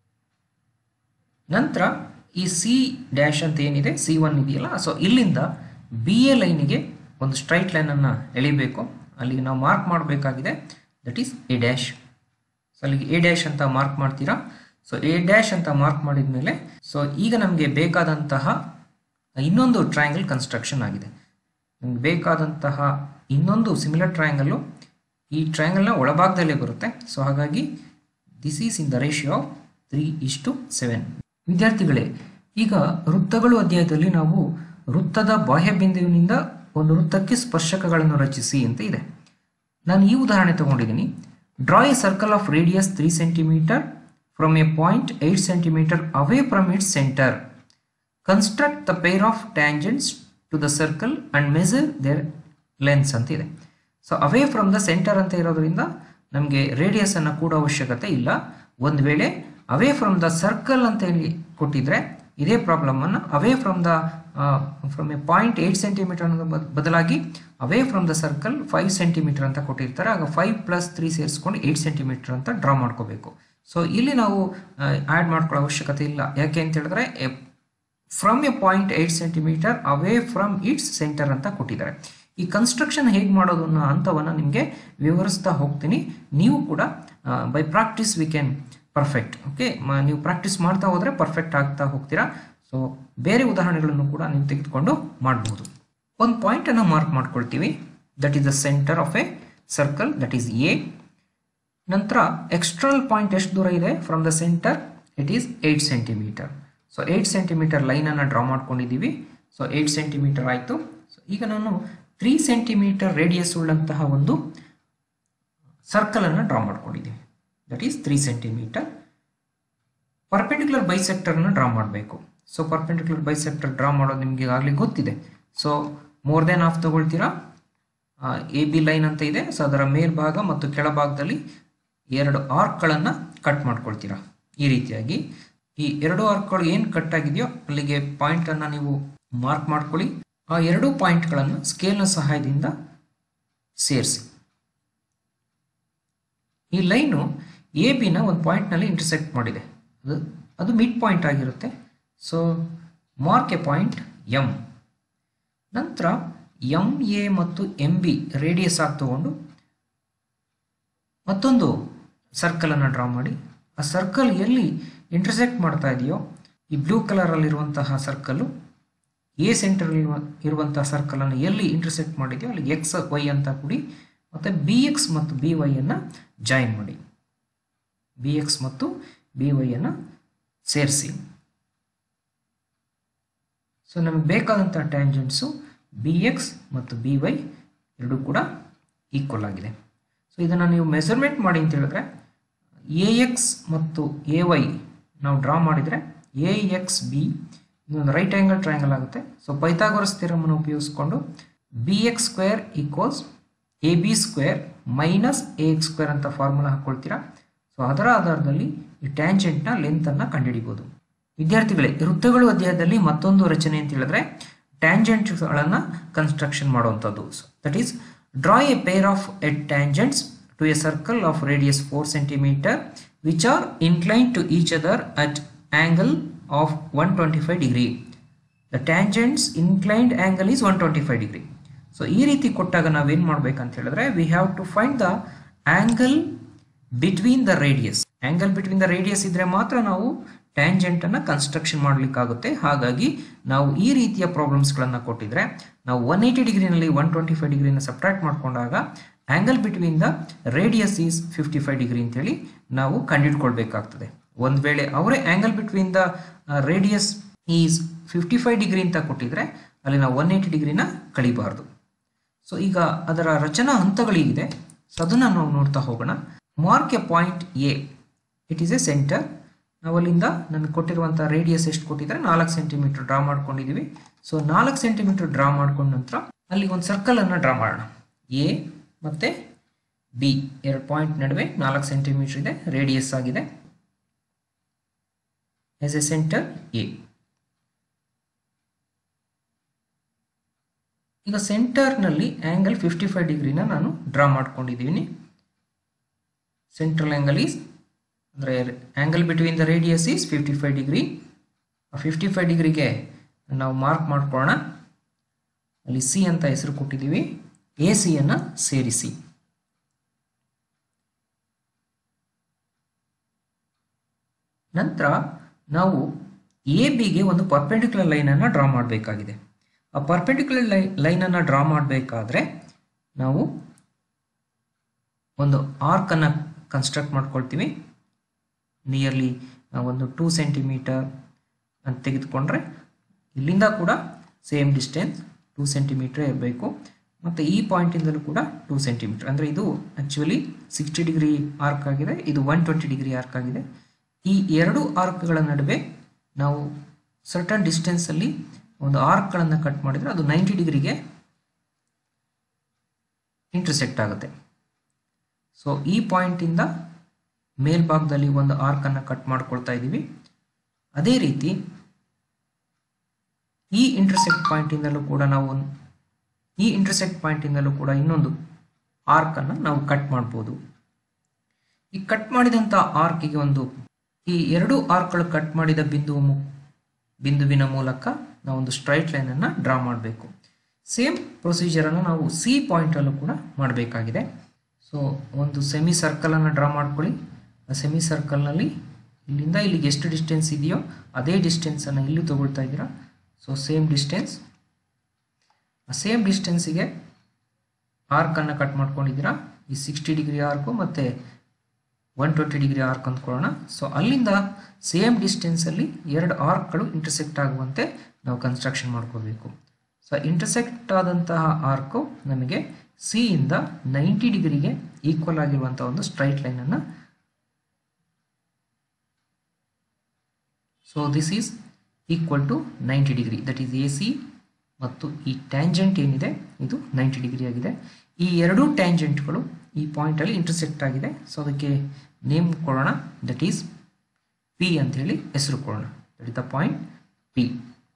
ನಂತರ ಈ ಸಿ ಡ್ಯಾಶ್ ಅಂತ ಏನಿದೆ ಸಿ ಒನ್ ಇದೆಯಲ್ಲ ಸೊ ಇಲ್ಲಿಂದ ಬಿ ಎ ಲೈನಿಗೆ ಒಂದು ಸ್ಟ್ರೈಟ್ ಲೈನನ್ನು ಎಳಿಬೇಕು ಅಲ್ಲಿಗೆ ನಾವು ಮಾರ್ಕ್ ಮಾಡಬೇಕಾಗಿದೆ that is A dash so ಅಲ್ಲಿಗೆ ಎ ಡ್ಯಾಶ್ ಅಂತ ಮಾರ್ಕ್ ಮಾಡ್ತೀರಾ ಸೊ ಎ ಡ್ಯಾಶ್ ಅಂತ ಮಾರ್ಕ್ ಮಾಡಿದ ಮೇಲೆ ಸೊ ಈಗ ನಮಗೆ ಬೇಕಾದಂತಹ ಇನ್ನೊಂದು ಟ್ರಯಾಂಗಲ್ ಕನ್ಸ್ಟ್ರಕ್ಷನ್ ಆಗಿದೆ ನಮಗೆ ಬೇಕಾದಂತಹ ಇನ್ನೊಂದು ಸಿಮಿಲರ್ ಟ್ರಯಾಂಗಲ್ಲು ಈ ಟ್ರಯಾಂಗಲ್ನ ಒಳಭಾಗದಲ್ಲೇ ಬರುತ್ತೆ ಸೊ ಹಾಗಾಗಿ this is in the ratio of three ಇಷ್ಟು ಸೆವೆನ್ ವಿದ್ಯಾರ್ಥಿಗಳೇ ಈಗ ವೃತ್ತಗಳು ಅಧ್ಯಾಯದಲ್ಲಿ ನಾವು ವೃತ್ತದ ಬಾಹ್ಯ ಬಿಂದುವಿನಿಂದ ಒಂದು ವೃತ್ತಕ್ಕೆ ಸ್ಪರ್ಶಕಗಳನ್ನು ರಚಿಸಿ ಅಂತ ಇದೆ ನಾನು ಈ ಉದಾಹರಣೆ ತಗೊಂಡಿದ್ದೀನಿ draw a circle of radius three centimeter from a point eight centimeter away from its centre construct the pair of tangents to the circle and measure their lengths ಅಂತ ಇದೆ so away from the centre ಅಂತ ಇರೋದ್ರಿಂದ ನಮಗೆ radius ಅನ್ನು ಕೂಡ ಅವಶ್ಯಕತೆ ಇಲ್ಲ ಒಂದು ವೇಳೆ ಅವೇ ಫ್ರಮ್ ದ ಸರ್ಕಲ್ ಅಂತ ಹೇಳಿ ಕೊಟ್ಟಿದ್ರೆ ಇದೇ ಪ್ರಾಬ್ಲಮನ್ನು away from the from a point eight centimeter ಅನ್ನೋದು ಬದ್- ಬದಲಾಗಿ away from the circle five centimeter ಅಂತ ಕೊಟ್ಟಿರ್ತಾರೆ ಆಗ ಫೈವ್ ಪ್ಲಸ್ ತ್ರೀ ಸೇರಿಸ್ಕೊಂಡು ಏಯ್ಟ್ ಸೆಂಟಿಮೀಟರ್ ಅಂತ ಡ್ರಾ ಮಾಡ್ಕೋಬೇಕು ಸೊ ಇಲ್ಲಿ ನಾವು ಆ್ಯಡ್ ಮಾಡ್ಕೊಳ್ಳೋ ಅವಶ್ಯಕತೆ ಇಲ್ಲ ಯಾಕೆ ಅಂತ ಹೇಳಿದ್ರೆ from a point eight centimeter away from its centre ಅಂತ ಕೊಟ್ಟಿದ್ದಾರೆ ಈ ಕನ್ಸ್ಟ್ರಕ್ಷನ್ ಹೇಗೆ ಮಾಡೋದು ಅನ್ನೋ ಹಂತವನ್ನು ನಿಮಗೆ ವಿವರಿಸ್ತಾ ಹೋಗ್ತೀನಿ ನೀವು ಕೂಡ by practice we can perfect okay ನೀವು ಪ್ರಾಕ್ಟೀಸ್ ಮಾಡ್ತಾ ಹೋದರೆ ಪರ್ಫೆಕ್ಟ್ ಆಗ್ತಾ ಹೋಗ್ತೀರಾ ಸೊ ಬೇರೆ ಉದಾಹರಣೆಗಳನ್ನು ಕೂಡ ನೀವು ತೆಗೆದುಕೊಂಡು ಮಾಡಬಹುದು ಒಂದು ಪಾಯಿಂಟನ್ನು ಮಾರ್ಕ್ ಮಾಡ್ಕೊಳ್ತೀವಿ that is the centre of a circle that is A ನಂತರ ಎಕ್ಸ್ಟರ್ನಲ್ ಪಾಯಿಂಟ್ ಎಷ್ಟು ದೂರ ಇದೆ from the centre it is eight centimeter so eight centimeter ಲೈನನ್ನು ಡ್ರಾ ಮಾಡ್ಕೊಂಡಿದ್ದೀವಿ ಸೊ ಏಯ್ಟ್ ಸೆಂಟಿಮೀಟರ್ ಆಯಿತು ಸೊ ಈಗ ನಾನು ತ್ರೀ ಸೆಂಟಿಮೀಟರ್ ರೇಡಿಯಸ್ ಉಳ್ಳಂತಹ ಒಂದು ಸರ್ಕಲನ್ನು ಡ್ರಾ ಮಾಡ್ಕೊಂಡಿದ್ದೀವಿ that is three centimeter perpendicular ಬೈಸೆಕ್ಟರ್ನ ಡ್ರಾ ಮಾಡಬೇಕು ಸೊ ಪರ್ಪೆಂಡಿಕ್ಯುಲರ್ ಬೈಸೆಕ್ಟರ್ ಡ್ರಾ ಮಾಡೋದು ನಿಮಗೆ ಈಗಾಗಲೇ ಗೊತ್ತಿದೆ ಸೊ ಮೋರ್ ದೆನ್ ಆಫ್ ತಗೊಳ್ತೀರಾ ಎ ಬಿ ಲೈನ್ ಅಂತ ಇದೆ ಸೊ ಅದರ ಮೇಲ್ಭಾಗ ಮತ್ತು ಕೆಳಭಾಗದಲ್ಲಿ ಎರಡು ಆರ್ಕ್ಗಳನ್ನು ಕಟ್ ಮಾಡ್ಕೊಳ್ತೀರಾ ಈ ರೀತಿಯಾಗಿ ಈ ಎರಡು ಆರ್ಕ್ಗಳು ಏನು ಕಟ್ ಆಗಿದೆಯೋ ಅಲ್ಲಿಗೆ ಪಾಯಿಂಟನ್ನು ನೀವು ಮಾರ್ಕ್ ಮಾಡ್ಕೊಳ್ಳಿ ಆ ಎರಡೂ ಪಾಯಿಂಟ್ಗಳನ್ನು ಸ್ಕೇಲ್ನ ಸಹಾಯದಿಂದ ಸೇರಿಸಿ ಈ ಲೈನು ಎ ಬಿನ ಒಂದು ಪಾಯಿಂಟ್ನಲ್ಲಿ ಇಂಟರ್ಸೆಕ್ಟ್ ಮಾಡಿದೆ ಅದು ಅದು ಮಿಡ್ ಪಾಯಿಂಟ್ ಆಗಿರುತ್ತೆ so mark a point M ನಂತರ ಎಮ್ ಎ ಮತ್ತು ಎಮ್ ಬಿ ರೇಡಿಯಸ್ ಆಗಿ ತಗೊಂಡು ಮತ್ತೊಂದು ಸರ್ಕಲನ್ನು ಡ್ರಾ ಮಾಡಿ ಆ ಸರ್ಕಲ್ ಎಲ್ಲಿ ಇಂಟರ್ಸೆಕ್ಟ್ ಮಾಡ್ತಾ ಇದೆಯೋ ಈ ಬ್ಲೂ ಕಲರಲ್ಲಿರುವಂತಹ ಸರ್ಕಲ್ಲು ಎ ಸೆಂಟರ್ ಇರುವಂತಹ ಸರ್ಕಲನ್ನು ಎಲ್ಲಿ ಇಂಟರ್ಸೆಕ್ಟ್ ಮಾಡಿದೆಯೋ ಅಲ್ಲಿ ಎಕ್ಸ್ ವೈ ಅಂತ ಕೊಡಿ ಮತ್ತು ಬಿ ಎಕ್ಸ್ ಮತ್ತು ಬಿ ವೈಯನ್ನು ಜಾಯಿನ್ ಮಾಡಿ ಬಿ ಎಕ್ಸ್ ಮತ್ತು ಬಿ ವೈಯನ್ನು ಸೇರಿಸಿ ಸೊ ನಮಗೆ ಬೇಕಾದಂಥ ಟ್ಯಾಂಜೆಂಟ್ಸು ಬಿ ಎಕ್ಸ್ ಮತ್ತು ಬಿ ವೈ ಎರಡೂ ಕೂಡ ಈಕ್ವಲ್ ಆಗಿದೆ ಸೊ ಇದನ್ನು ನೀವು ಮೆಸರ್ಮೆಂಟ್ ಮಾಡಿ ಅಂತ ಹೇಳಿದ್ರೆ ಎ ಎಕ್ಸ್ ಮತ್ತು ಎ ವೈ ನಾವು ಡ್ರಾ ಮಾಡಿದರೆ ಎ ಎಕ್ಸ್ ಬಿ ಇದೊಂದು ರೈಟ್ ಆ್ಯಂಗಲ್ ಟ್ರಯಾಂಗಲ್ ಆಗುತ್ತೆ ಸೊ ಪೈಥಾಗೋರಸ್ ಥಿರಮನ್ನು ಉಪಯೋಗಿಸ್ಕೊಂಡು B X square equals A B square minus A X square ಅಂತ ಫಾರ್ಮುಲಾ ಹಾಕ್ಕೊಳ್ತೀರಾ ಸೊ ಅದರ ಆಧಾರದಲ್ಲಿ ಈ ಟ್ಯಾಂಜೆಂಟ್ನ ಲೆಂತನ್ನು ಕಂಡುಹಿಡಿಬೋದು ವಿದ್ಯಾರ್ಥಿಗಳೇ ವೃತ್ತಗಳು ಅಧ್ಯಾಯದಲ್ಲಿ ಮತ್ತೊಂದು ರಚನೆ ಅಂತ ಹೇಳಿದ್ರೆ ಟ್ಯಾಂಜೆಂಟ್ಸ್ಗಳನ್ನು ಕನ್ಸ್ಟ್ರಕ್ಷನ್ ಮಾಡುವಂಥದ್ದು that is draw a pair of a tangents to a circle of radius four centimeter which are incline to each other at angle of one twenty five degree the tangents inclined angle is one twenty five degree so ಈ ರೀತಿ ಕೊಟ್ಟಾಗ ನಾವೇನು ಮಾಡ್ಬೇಕಂತ ಹೇಳಿದ್ರೆ we have to find the angle between the radius angle between the radius ಇದ್ರೆ ಮಾತ್ರ ನಾವು tangent ಅನ್ನ ಕನ್ಸ್ಟ್ರಕ್ಷನ್ ಮಾಡ್ಲಿಕ್ಕಾಗುತ್ತೆ ಹಾಗಾಗಿ ನಾವು ಈ ರೀತಿಯ ಪ್ರಾಬ್ಲಮ್ಸ್ಗಳನ್ನು ಕೊಟ್ಟಿದ್ರೆ ನಾವು ಒನ್ ಏಯ್ಟಿ ಡಿಗ್ರಿನಲ್ಲಿ ಒನ್ ಟ್ವೆಂಟಿ ಫೈವ್ ಡಿಗ್ರಿನ ಸಬ್ಟ್ರಾಕ್ಟ್ ಮಾಡ್ಕೊಂಡಾಗ angle between the radius is fifty five degree ಅಂತೇಳಿ ನಾವು ಕಂಡುಹಿಡ್ಕೊಳ್ಬೇಕಾಗ್ತದೆ ಒಂದು ವೇಳೆ ಅವರೇ angle between the radius is fifty five degree ಅಂತ ಕೊಟ್ಟಿದ್ರೆ ಅಲ್ಲಿ ನಾವು ಒನ್ ಏಯ್ಟಿ ಡಿಗ್ರಿನ ಕಳಿಬಾರ್ದು ಸೊ ಈಗ ಅದರ ರಚನಾ ಹಂತಗಳಿಗಿದೆ ಸೊ ಅದನ್ನು ನಾವು ನೋಡ್ತಾ ಹೋಗೋಣ mark a point A it is a centre ನಾವು ಅಲ್ಲಿಂದ ನಮಗೆ ಕೊಟ್ಟಿರುವಂಥ ರೇಡಿಯಸ್ ಎಷ್ಟು ಕೊಟ್ಟಿದ್ದಾರೆ ನಾಲ್ಕು ಸೆಂಟಿಮೀಟರ್ ಡ್ರಾ ಮಾಡ್ಕೊಂಡಿದ್ದೀವಿ ಸೊ ನಾಲ್ಕು ಸೆಂಟಿಮೀಟರ್ ಡ್ರಾ ಮಾಡ್ಕೊಂಡ ನಂತರ ಅಲ್ಲಿ ಒಂದು ಸರ್ಕಲನ್ನು ಡ್ರಾ ಮಾಡೋಣ ಎ ಮತ್ತು ಬಿ ಎರಡು ಪಾಯಿಂಟ್ ನಡುವೆ ನಾಲ್ಕು ಸೆಂಟಿಮೀಟರ್ ಇದೆ ರೇಡಿಯಸ್ ಆಗಿದೆ ಎಸ್ ಎ ಸೆಂಟರ್ ಎ ಈಗ ಸೆಂಟರ್ನಲ್ಲಿ ಆ್ಯಂಗಲ್ ಫಿಫ್ಟಿ ಫೈವ್ ಡಿಗ್ರಿನ ನಾನು ಡ್ರಾ ಮಾಡ್ಕೊಂಡಿದ್ದೀನಿ ಸೆಂಟ್ರಲ್ ಆ್ಯಂಗಲ್ ಈಸ್ ಅಂದರೆ angle between the radius is fifty five degree fifty five ಡಿಗ್ರಿಗೆ ನಾವು ಮಾರ್ಕ್ ಮಾಡ್ಕೊಳ್ಳೋಣ ಅಲ್ಲಿ ಸಿ ಅಂತ ಹೆಸರು ಕೊಟ್ಟಿದ್ದೀವಿ ಎ ಸಿಯನ್ನು ಸೇರಿಸಿ ನಂತರ ನಾವು ಎ ಬಿಗೆ ಒಂದು ಪರ್ಪೆಂಡಿಕ್ಯುಲರ್ ಲೈನನ್ನು ಡ್ರಾ ಮಾಡಬೇಕಾಗಿದೆ ಆ ಪರ್ಪೆಂಡಿಕ್ಯುಲರ್ ಲೈ ಲೈನನ್ನು ಡ್ರಾ ಮಾಡಬೇಕಾದ್ರೆ ನಾವು ಒಂದು ಆರ್ಕನ್ನು ಕನ್ಸ್ಟ್ರಕ್ಟ್ ಮಾಡ್ಕೊಳ್ತೀವಿ ನಿಯರ್ಲಿ ಒಂದು ಟೂ ಸೆಂಟಿಮೀಟರ್ ಅಂತ ತೆಗೆದುಕೊಂಡ್ರೆ ಇಲ್ಲಿಂದ ಕೂಡ ಸೇಮ್ ಡಿಸ್ಟೆನ್ಸ್ ಟೂ ಸೆಂಟಿಮೀಟರ್ ಇರಬೇಕು ಮತ್ತು ಈ ಪಾಯಿಂಟಿಂದಲೂ ಕೂಡ ಟೂ ಸೆಂಟಿಮೀಟರ್ ಅಂದರೆ ಇದು ಆ್ಯಕ್ಚುಲಿ ಸಿಕ್ಸ್ಟಿ ಡಿಗ್ರಿ ಆರ್ಕ್ ಆಗಿದೆ ಇದು ಒನ್ ಟ್ವೆಂಟಿ ಡಿಗ್ರಿ ಆರ್ಕ್ ಆಗಿದೆ ಈ ಎರಡು ಆರ್ಕ್ಗಳ ನಡುವೆ ನಾವು ಸರ್ಟನ್ ಡಿಸ್ಟೆನ್ಸಲ್ಲಿ ಒಂದು ಆರ್ಕ್ಗಳನ್ನು ಕಟ್ ಮಾಡಿದರೆ ಅದು ನೈಂಟಿ ಡಿಗ್ರಿಗೆ ಇಂಟರ್ಸೆಕ್ಟ್ ಆಗುತ್ತೆ ಸೊ ಈ ಪಾಯಿಂಟಿಂದ ಮೇಲ್ಭಾಗದಲ್ಲಿ ಒಂದು ಆರ್ಕನ್ನು ಕಟ್ ಮಾಡ್ಕೊಳ್ತಾ ಇದ್ದೀವಿ ಅದೇ ರೀತಿ ಈ ಇಂಟರ್ಸೆಕ್ಟ್ ಪಾಯಿಂಟಿಂದಲೂ ಕೂಡ ನಾವು ಈ ಇಂಟರ್ಸೆಕ್ಟ್ ಪಾಯಿಂಟಿಂದಲೂ ಕೂಡ ಇನ್ನೊಂದು ಆರ್ಕನ್ನು ನಾವು ಕಟ್ ಮಾಡ್ಬೋದು ಈ ಕಟ್ ಮಾಡಿದಂಥ ಆರ್ಕಿಗೆ ಒಂದು ಈ ಎರಡು ಆರ್ಕ್ಗಳು ಕಟ್ ಮಾಡಿದ ಬಿಂದುವು ಮು ಬಿಂದುವಿನ ಮೂಲಕ ನಾವು ಒಂದು ಸ್ಟ್ರೈಟ್ ಲೈನನ್ನು ಡ್ರಾ ಮಾಡಬೇಕು ಸೇಮ್ ಪ್ರೊಸೀಜರನ್ನು ನಾವು ಸಿ ಪಾಯಿಂಟಲ್ಲೂ ಕೂಡ ಮಾಡಬೇಕಾಗಿದೆ ಸೊ ಒಂದು ಸೆಮಿ ಸರ್ಕಲನ್ನು ಡ್ರಾ ಮಾಡ್ಕೊಳ್ಳಿ ಆ ಸೆಮಿ ಸರ್ಕಲ್ನಲ್ಲಿ ಇಲ್ಲಿಂದ ಇಲ್ಲಿಗೆ ಎಷ್ಟು ಡಿಸ್ಟೆನ್ಸ್ ಇದೆಯೋ ಅದೇ ಡಿಸ್ಟೆನ್ಸನ್ನು ಇಲ್ಲಿ ತಗೊಳ್ತಾ ಇದ್ದೀರಾ ಸೊ ಸೇಮ್ ಡಿಸ್ಟೆನ್ಸ್ ಆ ಸೇಮ್ ಡಿಸ್ಟೆನ್ಸಿಗೆ ಆರ್ಕನ್ನು ಕಟ್ ಮಾಡ್ಕೊಂಡಿದ್ದೀರಾ ಈ ಸಿಕ್ಸ್ಟಿ ಡಿಗ್ರಿ ಆರ್ಕು ಮತ್ತು ಒನ್ ಟ್ವೆಂಟಿ ಡಿಗ್ರಿ ಆರ್ಕ್ ಅಂದ್ಕೊಳ್ಳೋಣ ಸೊ ಅಲ್ಲಿಂದ ಸೇಮ್ ಡಿಸ್ಟೆನ್ಸಲ್ಲಿ ಎರಡು ಆರ್ಕ್ಗಳು ಇಂಟರ್ಸೆಕ್ಟ್ ಆಗುವಂತೆ ನಾವು ಕನ್ಸ್ಟ್ರಕ್ಷನ್ ಮಾಡ್ಕೋಬೇಕು ಸೊ ಇಂಟರ್ಸೆಕ್ಟ್ ಆದಂತಹ ಆರ್ಕು ನಮಗೆ ಸಿ ಇಂದ ನೈಂಟಿ ಡಿಗ್ರಿಗೆ ಈಕ್ವಲ್ ಆಗಿರುವಂಥ ಒಂದು ಸ್ಟ್ರೈಟ್ ಲೈನನ್ನು so this is equal to ninety degree that is A C ಮತ್ತು ಈ ಟ್ಯಾಂಜೆಂಟ್ ಏನಿದೆ ಇದು ನೈಂಟಿ ಡಿಗ್ರಿ ಆಗಿದೆ ಈ ಎರಡೂ ಟ್ಯಾಂಜೆಂಟ್ಗಳು ಈ ಪಾಯಿಂಟಲ್ಲಿ ಇಂಟರ್ಸೆಕ್ಟ್ ಆಗಿದೆ ಸೊ ಅದಕ್ಕೆ ನೇಮ್ ಕೊಡೋಣ ದಟ್ ಈಸ್ ಪಿ ಅಂತ ಹೇಳಿ ಹೆಸರು ಕೊಡೋಣ that is the point P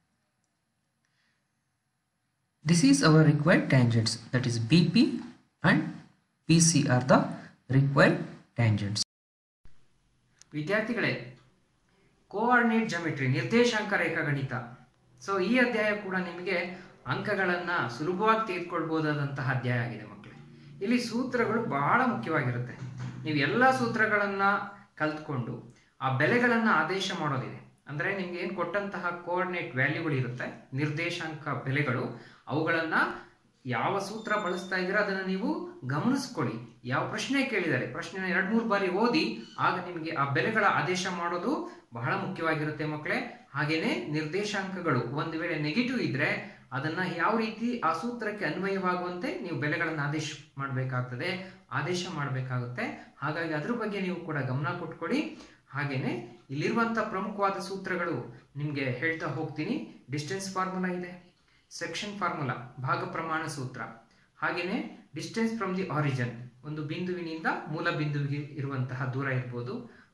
this is our required tangents that is BP and PC are the required tangents. ವಿದ್ಯಾರ್ಥಿಗಳೇ ಕೋಆರ್ಡಿನೇಟ್ ಜಮೆಟ್ರಿ ನಿರ್ದೇಶಾಂಕ ರೇಖಾಗಣಿತ ಸೊ ಈ ಅಧ್ಯಾಯ ಕೂಡ ನಿಮಗೆ ಅಂಕಗಳನ್ನು ಸುಲಭವಾಗಿ ತೆಗೆದುಕೊಳ್ಬಹುದಾದಂತಹ ಅಧ್ಯಾಯ ಆಗಿದೆ ಮಕ್ಕಳೇ ಇಲ್ಲಿ ಸೂತ್ರಗಳು ಬಹಳ ಮುಖ್ಯವಾಗಿರುತ್ತೆ ನೀವು ಎಲ್ಲ ಸೂತ್ರಗಳನ್ನು ಕಲ್ತ್ಕೊಂಡು ಆ ಬೆಲೆಗಳನ್ನು ಆದೇಶ ಮಾಡೋದಿದೆ ಅಂದರೆ ನಿಮ್ಗೆ ಏನು ಕೊಟ್ಟಂತಹ ಕೋಆರ್ಡಿನೇಟ್ ವ್ಯಾಲ್ಯೂಗಳು ಇರುತ್ತೆ ನಿರ್ದೇಶಾಂಕ ಬೆಲೆಗಳು ಅವುಗಳನ್ನು ಯಾವ ಸೂತ್ರ ಬಳಸ್ತಾ ಇದ್ದೀರಾ ಅದನ್ನು ನೀವು ಗಮನಿಸ್ಕೊಳ್ಳಿ ಯಾವ ಪ್ರಶ್ನೆ ಕೇಳಿದ್ದಾರೆ ಪ್ರಶ್ನೆನ ಎರಡು ಮೂರು ಬಾರಿ ಓದಿ ಆಗ ನಿಮಗೆ ಆ ಬೆಲೆಗಳ ಆದೇಶ ಮಾಡೋದು ಬಹಳ ಮುಖ್ಯವಾಗಿರುತ್ತೆ ಮಕ್ಕಳೇ ಹಾಗೇನೆ ನಿರ್ದೇಶಾಂಕಗಳು ಒಂದು ವೇಳೆ ನೆಗೆಟಿವ್ ಇದ್ರೆ ಅದನ್ನ ಯಾವ ರೀತಿ ಆ ಸೂತ್ರಕ್ಕೆ ಅನ್ವಯವಾಗುವಂತೆ ನೀವು ಬೆಲೆಗಳನ್ನು ಆದೇಶ ಮಾಡಬೇಕಾಗ್ತದೆ ಆದೇಶ ಮಾಡಬೇಕಾಗುತ್ತೆ ಹಾಗಾಗಿ ಅದ್ರ ಬಗ್ಗೆ ನೀವು ಕೂಡ ಗಮನ ಕೊಟ್ಕೊಳ್ಳಿ ಹಾಗೇನೆ ಇಲ್ಲಿರುವಂಥ ಪ್ರಮುಖವಾದ ಸೂತ್ರಗಳು ನಿಮಗೆ ಹೇಳ್ತಾ ಹೋಗ್ತೀನಿ ಡಿಸ್ಟೆನ್ಸ್ ಫಾರ್ಮುಲಾ ಇದೆ ಸೆಕ್ಷನ್ ಫಾರ್ಮುಲಾ ಭಾಗ ಪ್ರಮಾಣ ಸೂತ್ರ ಹಾಗೆಯೇ ಡಿಸ್ಟೆನ್ಸ್ ಫ್ರಮ್ ದಿ ಆರಿಜಿನ್ ಒಂದು ಬಿಂದುವಿನಿಂದ ಮೂಲ ಬಿಂದುವಿಗೆ ಇರುವಂತಹ ದೂರ ಇರ್ಬೋದು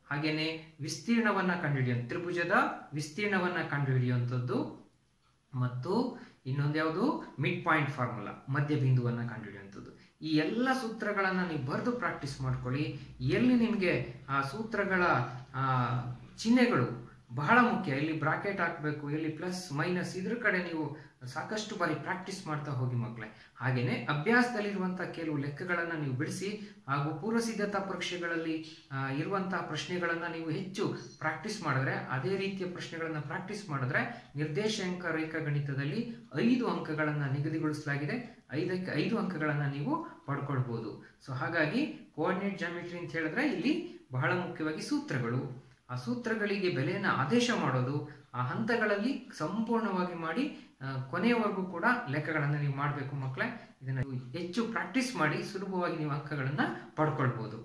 ಹಾಗೇನೆ ವಿಸ್ತೀರ್ಣವನ್ನ ಕಂಡುಹಿಡಿಯುವಂಥ ತ್ರಿಭುಜದ ವಿಸ್ತೀರ್ಣವನ್ನ ಕಂಡುಹಿಡಿಯುವಂಥದ್ದು ಮತ್ತು ಇನ್ನೊಂದು ಯಾವುದು ಮಿಡ್ ಪಾಯಿಂಟ್ ಫಾರ್ಮುಲಾ ಮಧ್ಯ ಬಿಂದುವನ್ನು ಕಂಡುಹಿಡಿಯುವಂಥದ್ದು ಈ ಎಲ್ಲ ಸೂತ್ರಗಳನ್ನು ನೀವು ಬರೆದು ಪ್ರಾಕ್ಟೀಸ್ ಮಾಡ್ಕೊಳ್ಳಿ ಎಲ್ಲಿ ನಿಮಗೆ ಆ ಸೂತ್ರಗಳ ಆ, ಚಿಹ್ನೆಗಳು ಬಹಳ ಮುಖ್ಯ ಎಲ್ಲಿ ಬ್ರಾಕೆಟ್ ಹಾಕಬೇಕು ಎಲ್ಲಿ ಪ್ಲಸ್ ಮೈನಸ್ ಇದ್ರ ಕಡೆ ನೀವು ಸಾಕಷ್ಟು ಬಾರಿ ಪ್ರಾಕ್ಟೀಸ್ ಮಾಡ್ತಾ ಹೋಗಿ ಮಕ್ಕಳೇ ಹಾಗೇನೆ ಅಭ್ಯಾಸದಲ್ಲಿರುವಂಥ ಕೆಲವು ಲೆಕ್ಕಗಳನ್ನು ನೀವು ಬಿಡಿಸಿ ಹಾಗೂ ಪೂರ್ವ ಸಿದ್ಧತಾ ಪರೀಕ್ಷೆಗಳಲ್ಲಿ ಆ, ಇರುವಂತಹ ಪ್ರಶ್ನೆಗಳನ್ನು ನೀವು ಹೆಚ್ಚು ಪ್ರಾಕ್ಟೀಸ್ ಮಾಡಿದ್ರೆ ಅದೇ ರೀತಿಯ ಪ್ರಶ್ನೆಗಳನ್ನು ಪ್ರಾಕ್ಟೀಸ್ ಮಾಡಿದ್ರೆ ನಿರ್ದೇಶಾಂಕ ರೇಖಾಗಣಿತದಲ್ಲಿ ಐದು ಅಂಕಗಳನ್ನು ನಿಗದಿಗೊಳಿಸಲಾಗಿದೆ ಐದಕ್ಕೆ ಐದು ಅಂಕಗಳನ್ನು ನೀವು ಪಡ್ಕೊಳ್ಬೋದು ಸೊ ಹಾಗಾಗಿ ಕೋಆರ್ಡಿನೇಟ್ ಜಾಮಿಟ್ರಿ ಅಂತ ಹೇಳಿದ್ರೆ ಇಲ್ಲಿ ಬಹಳ ಮುಖ್ಯವಾಗಿ ಸೂತ್ರಗಳು ಆ ಸೂತ್ರಗಳಿಗೆ ಬೆಲೆಯನ್ನು ಆದೇಶ ಮಾಡೋದು ಆ ಹಂತಗಳಲ್ಲಿ ಸಂಪೂರ್ಣವಾಗಿ ಮಾಡಿ ಆ, ಕೊನೆಯವರೆಗೂ ಕೂಡ ಲೆಕ್ಕಗಳನ್ನು ನೀವು ಮಾಡಬೇಕು ಮಕ್ಕಳೇ ಇದನ್ನು ನೀವು ಹೆಚ್ಚು ಪ್ರಾಕ್ಟೀಸ್ ಮಾಡಿ ಸುಲಭವಾಗಿ ನೀವು ಅಂಕಗಳನ್ನು ಪಡ್ಕೊಳ್ಬೋದು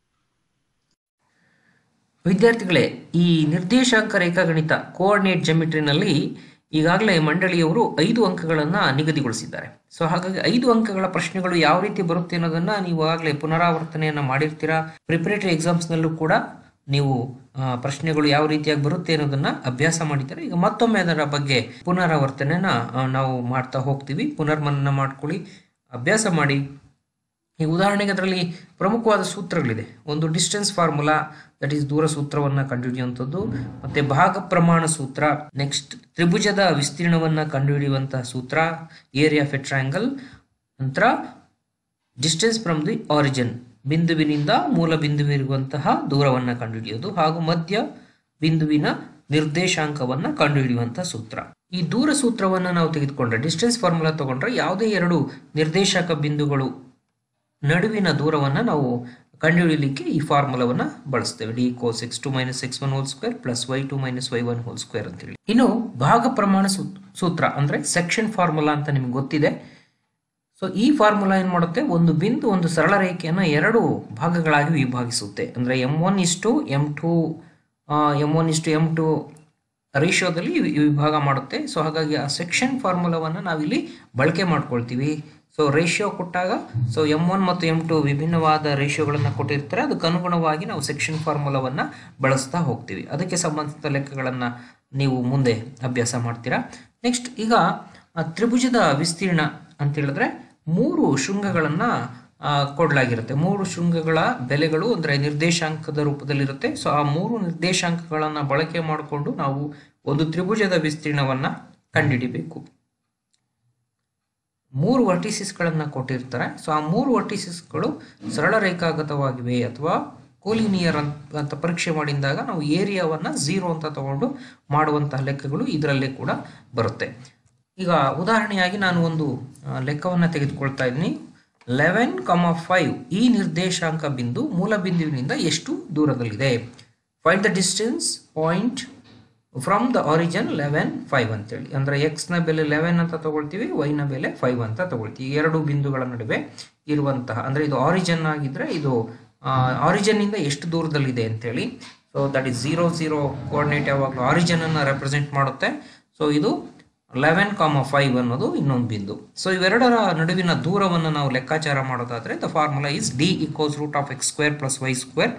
ವಿದ್ಯಾರ್ಥಿಗಳೇ ಈ ನಿರ್ದೇಶಾಂಕ ರೇಖಾಗಣಿತ ಕೋಆರ್ಡಿನೇಟ್ ಜಮಿಟ್ರಿನಲ್ಲಿ ಈಗಾಗಲೇ ಮಂಡಳಿಯವರು ಐದು ಅಂಕಗಳನ್ನು ನಿಗದಿಗೊಳಿಸಿದ್ದಾರೆ ಸೊ ಹಾಗಾಗಿ ಐದು ಅಂಕಗಳ ಪ್ರಶ್ನೆಗಳು ಯಾವ ರೀತಿ ಬರುತ್ತೆ ಅನ್ನೋದನ್ನ ನೀವು ಆಗಲೇ ಪುನರಾವರ್ತನೆಯನ್ನು ಮಾಡಿರ್ತೀರಾ ಪ್ರಿಪರೇಟರಿ ಎಕ್ಸಾಮ್ಸ್ನಲ್ಲೂ ಕೂಡ ನೀವು ಆ, ಪ್ರಶ್ನೆಗಳು ಯಾವ ರೀತಿಯಾಗಿ ಬರುತ್ತೆ ಅನ್ನೋದನ್ನ ಅಭ್ಯಾಸ ಮಾಡಿದ್ದಾರೆ ಈಗ ಮತ್ತೊಮ್ಮೆ ಅದರ ಬಗ್ಗೆ ಪುನರಾವರ್ತನೆನ ಆ, ನಾವು ಮಾಡ್ತಾ ಹೋಗ್ತೀವಿ ಪುನರ್ಮನನ ಮಾಡ್ಕೊಳ್ಳಿ ಅಭ್ಯಾಸ ಮಾಡಿ ಈ ಉದಾಹರಣೆಗೆ ಅದರಲ್ಲಿ ಪ್ರಮುಖವಾದ ಸೂತ್ರಗಳಿದೆ ಒಂದು ಡಿಸ್ಟೆನ್ಸ್ ಫಾರ್ಮುಲಾ ದಟ್ ಈಸ್ ದೂರ ಸೂತ್ರವನ್ನು ಕಂಡುಹಿಡಿಯುವಂಥದ್ದು ಮತ್ತೆ ಭಾಗ ಪ್ರಮಾಣ ಸೂತ್ರ ನೆಕ್ಸ್ಟ್ ತ್ರಿಭುಜದ ವಿಸ್ತೀರ್ಣವನ್ನು ಕಂಡುಹಿಡಿಯುವಂತಹ ಸೂತ್ರ ಏರಿಯಾ ಆಫ್ ಎ ಟ್ರಯಾಂಗಲ್ ನಂತರ ಡಿಸ್ಟೆನ್ಸ್ ಫ್ರಮ್ ದಿ ಆರಿಜಿನ್ ಬಿಂದುವಿನಿಂದ ಮೂಲ ಬಿಂದುವಿರುವಂತಹ ದೂರವನ್ನು ಕಂಡುಹಿಡಿಯೋದು ಹಾಗೂ ಮಧ್ಯ ಬಿಂದುವಿನ ನಿರ್ದೇಶಾಂಕವನ್ನು ಕಂಡುಹಿಡಿಯುವಂತಹ ಸೂತ್ರ ಈ ದೂರ ಸೂತ್ರವನ್ನು ನಾವು ತೆಗೆದುಕೊಂಡ್ರೆ ಡಿಸ್ಟೆನ್ಸ್ ಫಾರ್ಮುಲಾ ತಗೊಂಡ್ರೆ ಯಾವುದೇ ಎರಡು ನಿರ್ದೇಶಾಂಕ ಬಿಂದುಗಳು ನಡುವಿನ ದೂರವನ್ನು ನಾವು ಕಂಡುಹಿಡಿಯಲಿಕ್ಕೆ ಈ ಫಾರ್ಮುಲಾವನ್ನು ಬಳಸ್ತೇವೆ ಡಿ ಕೋಸ್ X two minus X one whole square plus Y two minus Y one whole square ಅಂತೇಳಿ ಇನ್ನು ಭಾಗ ಪ್ರಮಾಣ ಸೂ- ಸೂತ್ರ ಅಂದರೆ ಸೆಕ್ಷನ್ ಫಾರ್ಮುಲಾ ಅಂತ ನಿಮ್ಗೆ ಗೊತ್ತಿದೆ ಸೊ ಈ ಫಾರ್ಮುಲಾ ಏನು ಮಾಡುತ್ತೆ ಒಂದು ಬಿಂದು ಒಂದು ಸರಳ ರೇಖೆಯನ್ನು ಎರಡು ಭಾಗಗಳಾಗಿ ವಿಭಾಗಿಸುತ್ತೆ ಅಂದರೆ ಎಮ್ ಒನ್ ಇಷ್ಟು ಎಮ್ ಟು ಎಮ್ ಒನ್ ಇಷ್ಟು ಎಮ್ ಟು ರೇಷಿಯೋದಲ್ಲಿ ವಿಭಾಗ ಮಾಡುತ್ತೆ ಸೊ ಹಾಗಾಗಿ ಆ ಸೆಕ್ಷನ್ ಫಾರ್ಮುಲಾವನ್ನು ನಾವಿಲ್ಲಿ ಬಳಕೆ ಮಾಡ್ಕೊಳ್ತೀವಿ ಸೊ ರೇಷಿಯೋ ಕೊಟ್ಟಾಗ ಸೊ ಎಮ್ ಒನ್ ಮತ್ತು ಎಮ್ ಟು ವಿಭಿನ್ನವಾದ ರೇಷಿಯೋಗಳನ್ನು ಕೊಟ್ಟಿರ್ತಾರೆ ಅದಕ್ಕೆ ಅನುಗುಣವಾಗಿ ನಾವು ಸೆಕ್ಷನ್ ಫಾರ್ಮುಲಾವನ್ನು ಬಳಸ್ತಾ ಹೋಗ್ತೀವಿ ಅದಕ್ಕೆ ಸಂಬಂಧಿಸಿದ ಲೆಕ್ಕಗಳನ್ನು ನೀವು ಮುಂದೆ ಅಭ್ಯಾಸ ಮಾಡ್ತೀರಾ ನೆಕ್ಸ್ಟ್ ಈಗ ಆ ತ್ರಿಭುಜದ ವಿಸ್ತೀರ್ಣ ಅಂತ ಹೇಳಿದ್ರೆ ಮೂರು ಶೃಂಗಗಳನ್ನು ಕೊಡಲಾಗಿರುತ್ತೆ ಮೂರು ಶೃಂಗಗಳ ಬೆಲೆಗಳು ಅಂದರೆ ನಿರ್ದೇಶಾಂಕದ ರೂಪದಲ್ಲಿರುತ್ತೆ ಸೊ ಆ ಮೂರು ನಿರ್ದೇಶಾಂಕಗಳನ್ನು ಬಳಕೆ ಮಾಡಿಕೊಂಡು ನಾವು ಒಂದು ತ್ರಿಭುಜದ ವಿಸ್ತೀರ್ಣವನ್ನು ಕಂಡುಹಿಡಿಬೇಕು ಮೂರು ವರ್ಟಿಸಿಸ್ಗಳನ್ನು ಕೊಟ್ಟಿರ್ತಾರೆ ಸೊ ಆ ಮೂರು ವರ್ಟಿಸಿಸ್ಗಳು ಸರಳ ರೇಖಾಗತವಾಗಿವೆ ಅಥವಾ ಕೋಲಿನಿಯರ್ ಅಂತ ಅಂತ ಪರೀಕ್ಷೆ ಮಾಡಿದಾಗ ನಾವು ಏರಿಯಾವನ್ನು ಝೀರೋ ಅಂತ ತಗೊಂಡು ಮಾಡುವಂತಹ ಲೆಕ್ಕಗಳು ಇದರಲ್ಲೇ ಕೂಡ ಬರುತ್ತೆ ಈಗ ಉದಾಹರಣೆಯಾಗಿ ನಾನು ಒಂದು ಆ, ಲೆಕ್ಕವನ್ನು ತೆಗೆದುಕೊಳ್ತಾ ಇದ್ದೀನಿ ಲೆವೆನ್ ಕಮ ಫೈವ್ ಈ ನಿರ್ದೇಶಾಂಕ ಬಿಂದು ಮೂಲ ಬಿಂದುವಿನಿಂದ ಎಷ್ಟು ದೂರದಲ್ಲಿದೆ find the distance point from the origin eleven five ಅಂತೇಳಿ ಅಂದರೆ ಎಕ್ಸ್ನ ಬೆಲೆ ಲೆವೆನ್ ಅಂತ ತಗೊಳ್ತೀವಿ ವೈನ ಬೆಲೆ ಫೈವ್ ಅಂತ ತಗೊಳ್ತೀವಿ ಈ ಎರಡು ಬಿಂದುಗಳ ನಡುವೆ ಇರುವಂತಹ ಅಂದರೆ ಇದು ಆರಿಜಿನ್ ಆಗಿದ್ರೆ ಇದು ಆರಿಜಿನ್ನಿಂದ ಎಷ್ಟು ದೂರದಲ್ಲಿದೆ ಅಂತೇಳಿ so that is zero zero coordinate ಯಾವಾಗಲೂ ಆರಿಜಿನನ್ನು ರೆಪ್ರೆಸೆಂಟ್ ಮಾಡುತ್ತೆ ಸೊ ಇದು ಲೆವೆನ್ ಕಾಮ ಫೈವ್ ಅನ್ನೋದು ಇನ್ನೊಂದು ಬಿಂದು ಸೊ ಇವೆರಡರ ನಡುವಿನ ದೂರವನ್ನು ನಾವು ಲೆಕ್ಕಾಚಾರ ಮಾಡೋದಾದರೆ the formula is D equals root of X square plus Y square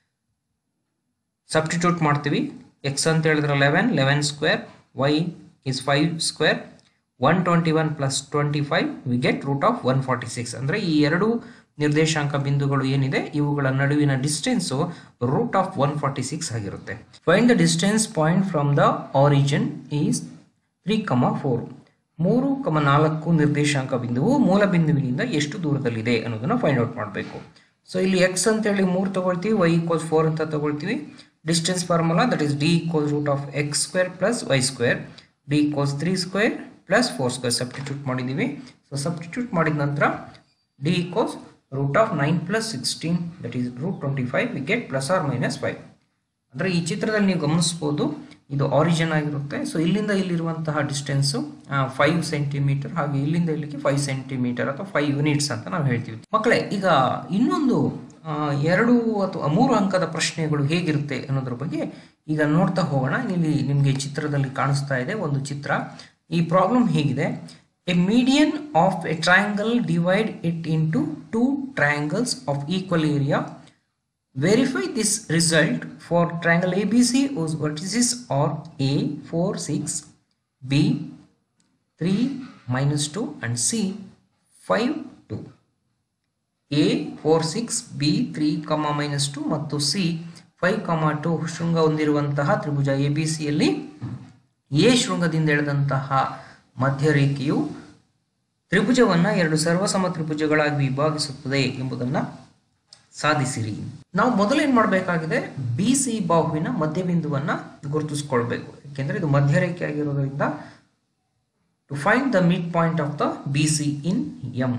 substitute ಮಾಡ್ತೀವಿ ಎಕ್ಸ್ ಅಂತ ಹೇಳಿದ್ರೆ eleven eleven square Y is five square one twenty one plus twenty five we get root of one forty six ಅಂದರೆ ಈ ಎರಡು ನಿರ್ದೇಶಾಂಕ ಬಿಂದುಗಳು ಏನಿದೆ ಇವುಗಳ ನಡುವಿನ distance root of one forty six ಆಗಿರುತ್ತೆ fine the distance point from the origin is three comma four ಮೂರು ಕಮ ನಾಲ್ಕು ನಿರ್ದೇಶಾಂಕ ಬಿಂದುವು ಮೂಲ ಬಿಂದುವಿನಿಂದ ಎಷ್ಟು ದೂರದಲ್ಲಿದೆ ಅನ್ನೋದನ್ನು ಫೈಂಡ್ ಔಟ್ ಮಾಡಬೇಕು ಸೊ ಇಲ್ಲಿ ಎಕ್ಸ್ ಅಂತೇಳಿ ಮೂರು ತಗೊಳ್ತೀವಿ ವೈ ಈಕ್ವಲ್ಸ್ ಫೋರ್ ಅಂತ ತಗೊಳ್ತೀವಿ distance formula that is D equals root of X square plus Y square D equals three square plus four square substitute ಮಾಡಿದ್ದೀವಿ ಸೊ ಸಬ್ಸ್ಟಿಟ್ಯೂಟ್ ಮಾಡಿದ ನಂತರ D equals root of nine plus sixteen that is root twenty five we get plus or minus five ಅಂದರೆ ಈ ಚಿತ್ರದಲ್ಲಿ ನೀವು ಗಮನಿಸ್ಬೋದು ಇದು origin ಆಗಿರುತ್ತೆ ಸೊ ಇಲ್ಲಿಂದ ಇಲ್ಲಿರುವಂತಹ ಡಿಸ್ಟೆನ್ಸು ಫೈವ್ ಸೆಂಟಿಮೀಟರ್ ಹಾಗೆ ಇಲ್ಲಿಂದ ಇಲ್ಲಿಗೆ ಫೈವ್ ಸೆಂಟಿಮೀಟರ್ ಅಥವಾ ಫೈವ್ ಯೂನಿಟ್ಸ್ ಅಂತ ನಾವು ಹೇಳ್ತೀವಿ ಮಕ್ಕಳೇ ಈಗ ಇನ್ನೊಂದು ಆ, ಎರಡು ಅಥವಾ ಮೂರು ಅಂಕದ ಪ್ರಶ್ನೆಗಳು ಹೇಗಿರುತ್ತೆ ಅನ್ನೋದ್ರ ಬಗ್ಗೆ ಈಗ ನೋಡ್ತಾ ಹೋಗೋಣ ಇಲ್ಲಿ ನಿಮಗೆ ಚಿತ್ರದಲ್ಲಿ ಕಾಣಿಸ್ತಾ ಇದೆ ಒಂದು ಚಿತ್ರ ಈ ಪ್ರಾಬ್ಲಮ್ ಹೇಗಿದೆ a median of a triangle divide it into two triangles of equal area Verify this result for triangle ABC whose vertices are A 4 6, B 3 minus 2 and C 5 2. A 4 6, B 3 comma minus 2 ಮತ್ತು C 5 comma 2 ಶೃಂಗ ಹೊಂದಿರುವಂತಹ ತ್ರಿಭುಜ A B ಸಿಯಲ್ಲಿ A ಶೃಂಗದಿಂದ ಎಳೆದಂತಹ ಮಧ್ಯರೇಖೆಯು ತ್ರಿಭುಜವನ್ನು ಎರಡು ಸರ್ವಸಮ ತ್ರಿಭುಜಗಳಾಗಿ ವಿಭಾಗಿಸುತ್ತದೆ ಎಂಬುದನ್ನು ಸಾಧಿಸಿರಿ ನಾವು ಮೊದಲೇನು ಮಾಡಬೇಕಾಗಿದೆ ಬಿ ಸಿ ಬಾಹುವಿನ ಮಧ್ಯಬಿಂದುವನ್ನು ಗುರುತಿಸ್ಕೊಳ್ಬೇಕು ಯಾಕೆಂದರೆ ಇದು ಮಧ್ಯರೇಖೆ ಆಗಿರೋದ್ರಿಂದ to find the midpoint of the B C in M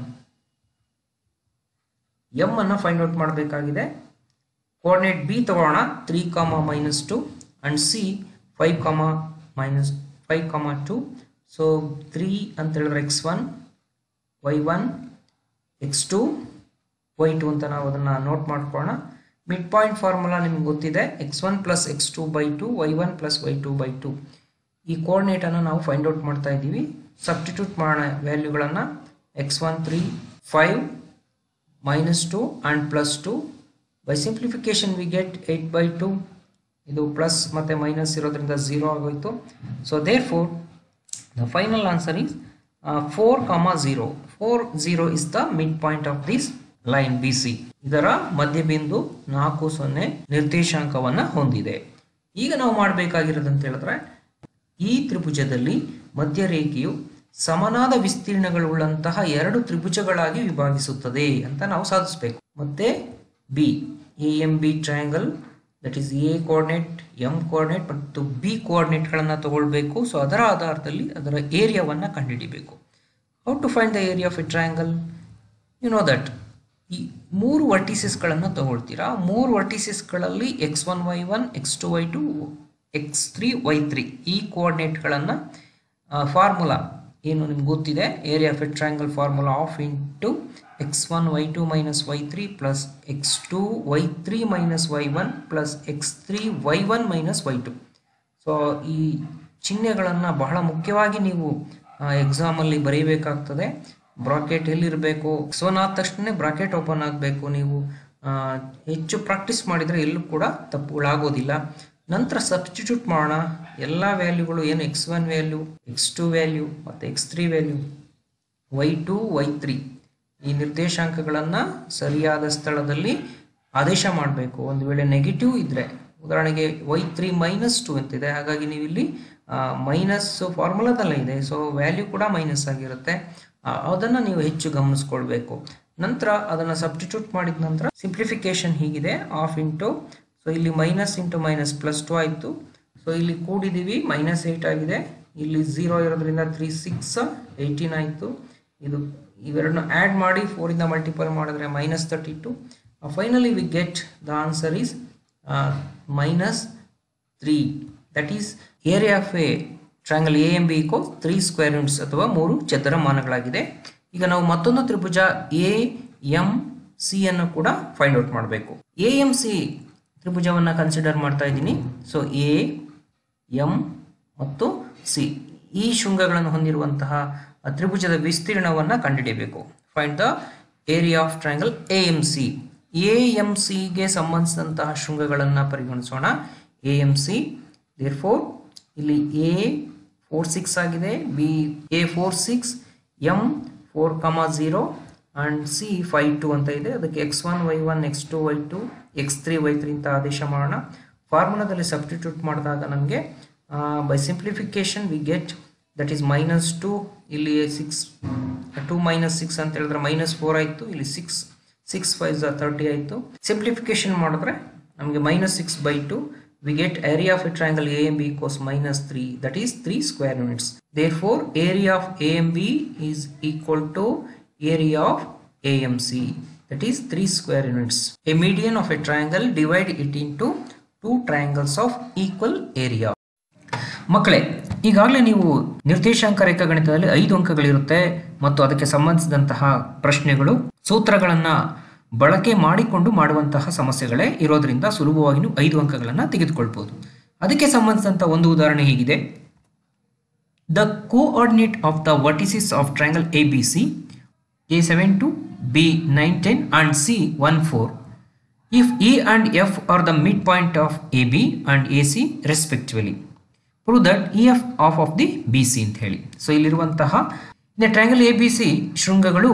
M ಅನ್ನು ಫೈಂಡ್ ಔಟ್ ಮಾಡಬೇಕಾಗಿದೆ ಕೋಆರ್ಡಿನೇಟ್ ಬಿ ತಗೋಣ three comma minus two and C five comma minus five comma two so three ಅಂತ ಹೇಳಿದ್ರೆ X one Y one X two Y two ಅಂತ ನಾವು ಅದನ್ನು note ಮಾಡ್ಕೊಳ್ಳೋಣ mid midpoint formula ನಿಮ್ಗೆ ಗೊತ್ತಿದೆ X one plus X two by two Y one plus Y two by two ಈ ಕೋಆರ್ಡಿನೇಟನ್ನು ನಾವು ಫೈಂಡ್ ಔಟ್ ಮಾಡ್ತಾ ಇದ್ದೀವಿ ಸಬ್ಸ್ಟಿಟ್ಯೂಟ್ ಮಾಡೋಣ ವ್ಯಾಲ್ಯೂಗಳನ್ನು X one three five minus two and plus two by simplification we get eight by two ಇದು plus ಮತ್ತು minus ಇರೋದ್ರಿಂದ ಝೀರೋ ಆಗೋಯ್ತು so therefore the final answer is four comma zero four zero is the midpoint of this line B C ಇದರ ಮಧ್ಯಬಿಂದು ನಾಲ್ಕು ಸೊನ್ನೆ ನಿರ್ದೇಶಾಂಕವನ್ನು ಹೊಂದಿದೆ ಈಗ ನಾವು ಮಾಡಬೇಕಾಗಿರೋದಂತ ಹೇಳಿದ್ರೆ ಈ ತ್ರಿಭುಜದಲ್ಲಿ ಮಧ್ಯರೇಖೆಯು ಸಮನಾದ ವಿಸ್ತೀರ್ಣಗಳುಳ್ಳಂತಹ ಎರಡು ತ್ರಿಭುಜಗಳಾಗಿ ವಿಭಾಗಿಸುತ್ತದೆ ಅಂತ ನಾವು ಸಾಧಿಸಬೇಕು ಮತ್ತೆ B A M B triangle that is A coordinate M coordinate ಮತ್ತು ಬಿ ಕೋಆರ್ಡಿನೇಟ್ಗಳನ್ನು ತಗೊಳ್ಬೇಕು ಸೊ ಅದರ ಆಧಾರದಲ್ಲಿ ಅದರ ಏರಿಯಾವನ್ನು ಕಂಡುಹಿಡಿಬೇಕು how to find the area of a triangle you know that ಈ ಮೂರು ವರ್ಟಿಸಸ್ಗಳನ್ನು ತಗೊಳ್ತೀರಾ ಮೂರು ವರ್ಟಿಸಸ್ಗಳಲ್ಲಿ X one Y one X two Y two X three Y three ಈ ಕೋಆರ್ಡಿನೇಟ್ಗಳನ್ನು ಫಾರ್ಮುಲಾ ಏನು ನಿಮ್ಗೆ ಗೊತ್ತಿದೆ area of a triangle formula half into X one Y two minus Y three plus X two Y three minus Y one plus X three Y one minus Y two so ಈ ಚಿಹ್ನೆಗಳನ್ನು ಬಹಳ ಮುಖ್ಯವಾಗಿ ನೀವು ಎಕ್ಸಾಮಲ್ಲಿ ಬರೀಬೇಕಾಗ್ತದೆ bracket ಎಲ್ಲಿರಬೇಕು X one ಆದ ತಕ್ಷಣ ಬ್ರಾಕೆಟ್ ಓಪನ್ ಆಗಬೇಕು ನೀವು ಆ, ಹೆಚ್ಚು ಪ್ರಾಕ್ಟೀಸ್ ಮಾಡಿದರೆ ಎಲ್ಲೂ ಕೂಡ ತಪ್ಪುಗಳಾಗೋದಿಲ್ಲ ನಂತರ ಸಬ್ಸ್ಟಿಟ್ಯೂಟ್ ಮಾಡೋಣ ಎಲ್ಲ ವ್ಯಾಲ್ಯೂಗಳು ಏನು X one value X two value ಮತ್ತು X three value Y two Y three ಈ ನಿರ್ದೇಶಾಂಕಗಳನ್ನು ಸರಿಯಾದ ಸ್ಥಳದಲ್ಲಿ ಆದೇಶ ಮಾಡಬೇಕು ಒಂದು ವೇಳೆ ನೆಗೆಟಿವ್ ಇದ್ದರೆ ಉದಾಹರಣೆಗೆ ವೈ ತ್ರೀ ಮೈನಸ್ ಟು ಅಂತಿದೆ ಹಾಗಾಗಿ ನೀವು ಇಲ್ಲಿ ಮೈನಸ್ ಫಾರ್ಮುಲಾದಲ್ಲೇ ಇದೆ ಸೊ ವ್ಯಾಲ್ಯೂ ಕೂಡ ಮೈನಸ್ ಆಗಿರುತ್ತೆ ಅದನ್ನು ನೀವು ಹೆಚ್ಚು ಗಮನಿಸ್ಕೊಳ್ಬೇಕು ನಂತರ ಅದನ್ನು ಸಬ್ಸ್ಟಿಟ್ಯೂಟ್ ಮಾಡಿದ ನಂತರ ಸಿಂಪ್ಲಿಫಿಕೇಶನ್ ಹೀಗಿದೆ ಆಫ್ ಇಂಟು ಸೊ ಇಲ್ಲಿ minus into minus plus two ಆಯಿತು ಸೊ ಇಲ್ಲಿ ಕೂಡಿದ್ದೀವಿ ಮೈನಸ್ ಏಯ್ಟ್ ಆಗಿದೆ ಇಲ್ಲಿ ಝೀರೋ ಇರೋದ್ರಿಂದ ತ್ರೀ ಸಿಕ್ಸ್ ಏಯ್ಟೀನ್ ಆಯಿತು ಇದು ಇವೆರಡನ್ನು ಆ್ಯಡ್ ಮಾಡಿ ಫೋರಿಂದ ಮಲ್ಟಿಪಲ್ ಮಾಡಿದ್ರೆ minus thirty two finally we get the answer is minus three that is area of a triangle A M B equal three square units ಅಥವಾ ಮೂರು ಚದರಮಾನಗಳಾಗಿದೆ ಈಗ ನಾವು ಮತ್ತೊಂದು ತ್ರಿಭುಜ ಎ ಎಂ ಸಿ ಅನ್ನು ಕೂಡ ಫೈಂಡ್ ಔಟ್ ಮಾಡಬೇಕು ಎ ಎಂ ಸಿ ತ್ರಿಭುಜವನ್ನು consider ಮಾಡ್ತಾ ಇದ್ದೀನಿ ಸೊ ಎ ಎಂ ಮತ್ತು ಸಿ ಈ ಶೃಂಗಗಳನ್ನು ಹೊಂದಿರುವಂತಹ ಆ ತ್ರಿಭುಜದ ವಿಸ್ತೀರ್ಣವನ್ನು ಕಂಡುಹಿಡಿಯಬೇಕು find the area of triangle A M C A M ಸಿಗೆ ಸಂಬಂಧಿಸಿದಂತಹ ಶೃಂಗಗಳನ್ನು ಪರಿಗಣಿಸೋಣ A M C therefore ಇಲ್ಲಿ ಎ ಫೋರ್ ಸಿಕ್ಸ್ ಆಗಿದೆ B A four six M four comma zero and C five two ಅಂತ ಇದೆ ಅದಕ್ಕೆ X one Y one X two Y two X three Y three ಅಂತ ಆದೇಶ ಮಾಡೋಣ ಫಾರ್ಮುಲಾದಲ್ಲಿ substitute ಮಾಡಿದಾಗ ನಮಗೆ by simplification we get that is minus two ಇಲ್ಲಿ ಸಿಕ್ಸ್ ಟು ಮೈನಸ್ ಸಿಕ್ಸ್ ಅಂತ ಹೇಳಿದ್ರೆ ಮೈನಸ್ ಫೋರ್ ಆಯಿತು ಇಲ್ಲಿ ಸಿಕ್ಸ್ ಸಿಕ್ಸ್ ಫೈವ್ ತರ್ಟಿ ಆಯಿತು ಸಿಂಪ್ಲಿಫಿಕೇಶನ್ ಮಾಡಿದ್ರೆ ನಮಗೆ minus six by two we get area of a triangle AMB equals minus 3 that is 3 square units. Therefore, area of AMB is equal to area of AMC that is 3 square units. A median of a triangle divide it into two triangles of equal area. ಮಕ್ಕಳೇ ಈಗಾಗಲೇ ನೀವು ನಿರ್ದೇಶಾಂಕ ರೇಖಾಗಣಿತದಲ್ಲಿ ಐದು ಅಂಕಗಳಿರುತ್ತೆ ಮತ್ತು ಅದಕ್ಕೆ ಸಂಬಂಧಿಸಿದಂತಹ ಪ್ರಶ್ನೆಗಳು ಸೂತ್ರಗಳನ್ನು ಬಳಕೆ ಮಾಡಿಕೊಂಡು ಮಾಡುವಂತಹ ಸಮಸ್ಯೆಗಳೇ ಇರೋದ್ರಿಂದ ಸುಲಭವಾಗಿ ನೀವು ಐದು ಅಂಕಗಳನ್ನು ತೆಗೆದುಕೊಳ್ಬೋದು ಅದಕ್ಕೆ ಸಂಬಂಧಿಸಿದಂಥ ಒಂದು ಉದಾಹರಣೆ ಹೀಗಿದೆ the coordinate of the vertices of triangle A B C A seven two B nine ten and C one four if E and F are the midpoint of A B and A C respectively prove that E F half of the B C ಅಂತ ಹೇಳಿ so ಇಲ್ಲಿರುವಂತಹ triangle A B C ಶೃಂಗಗಳು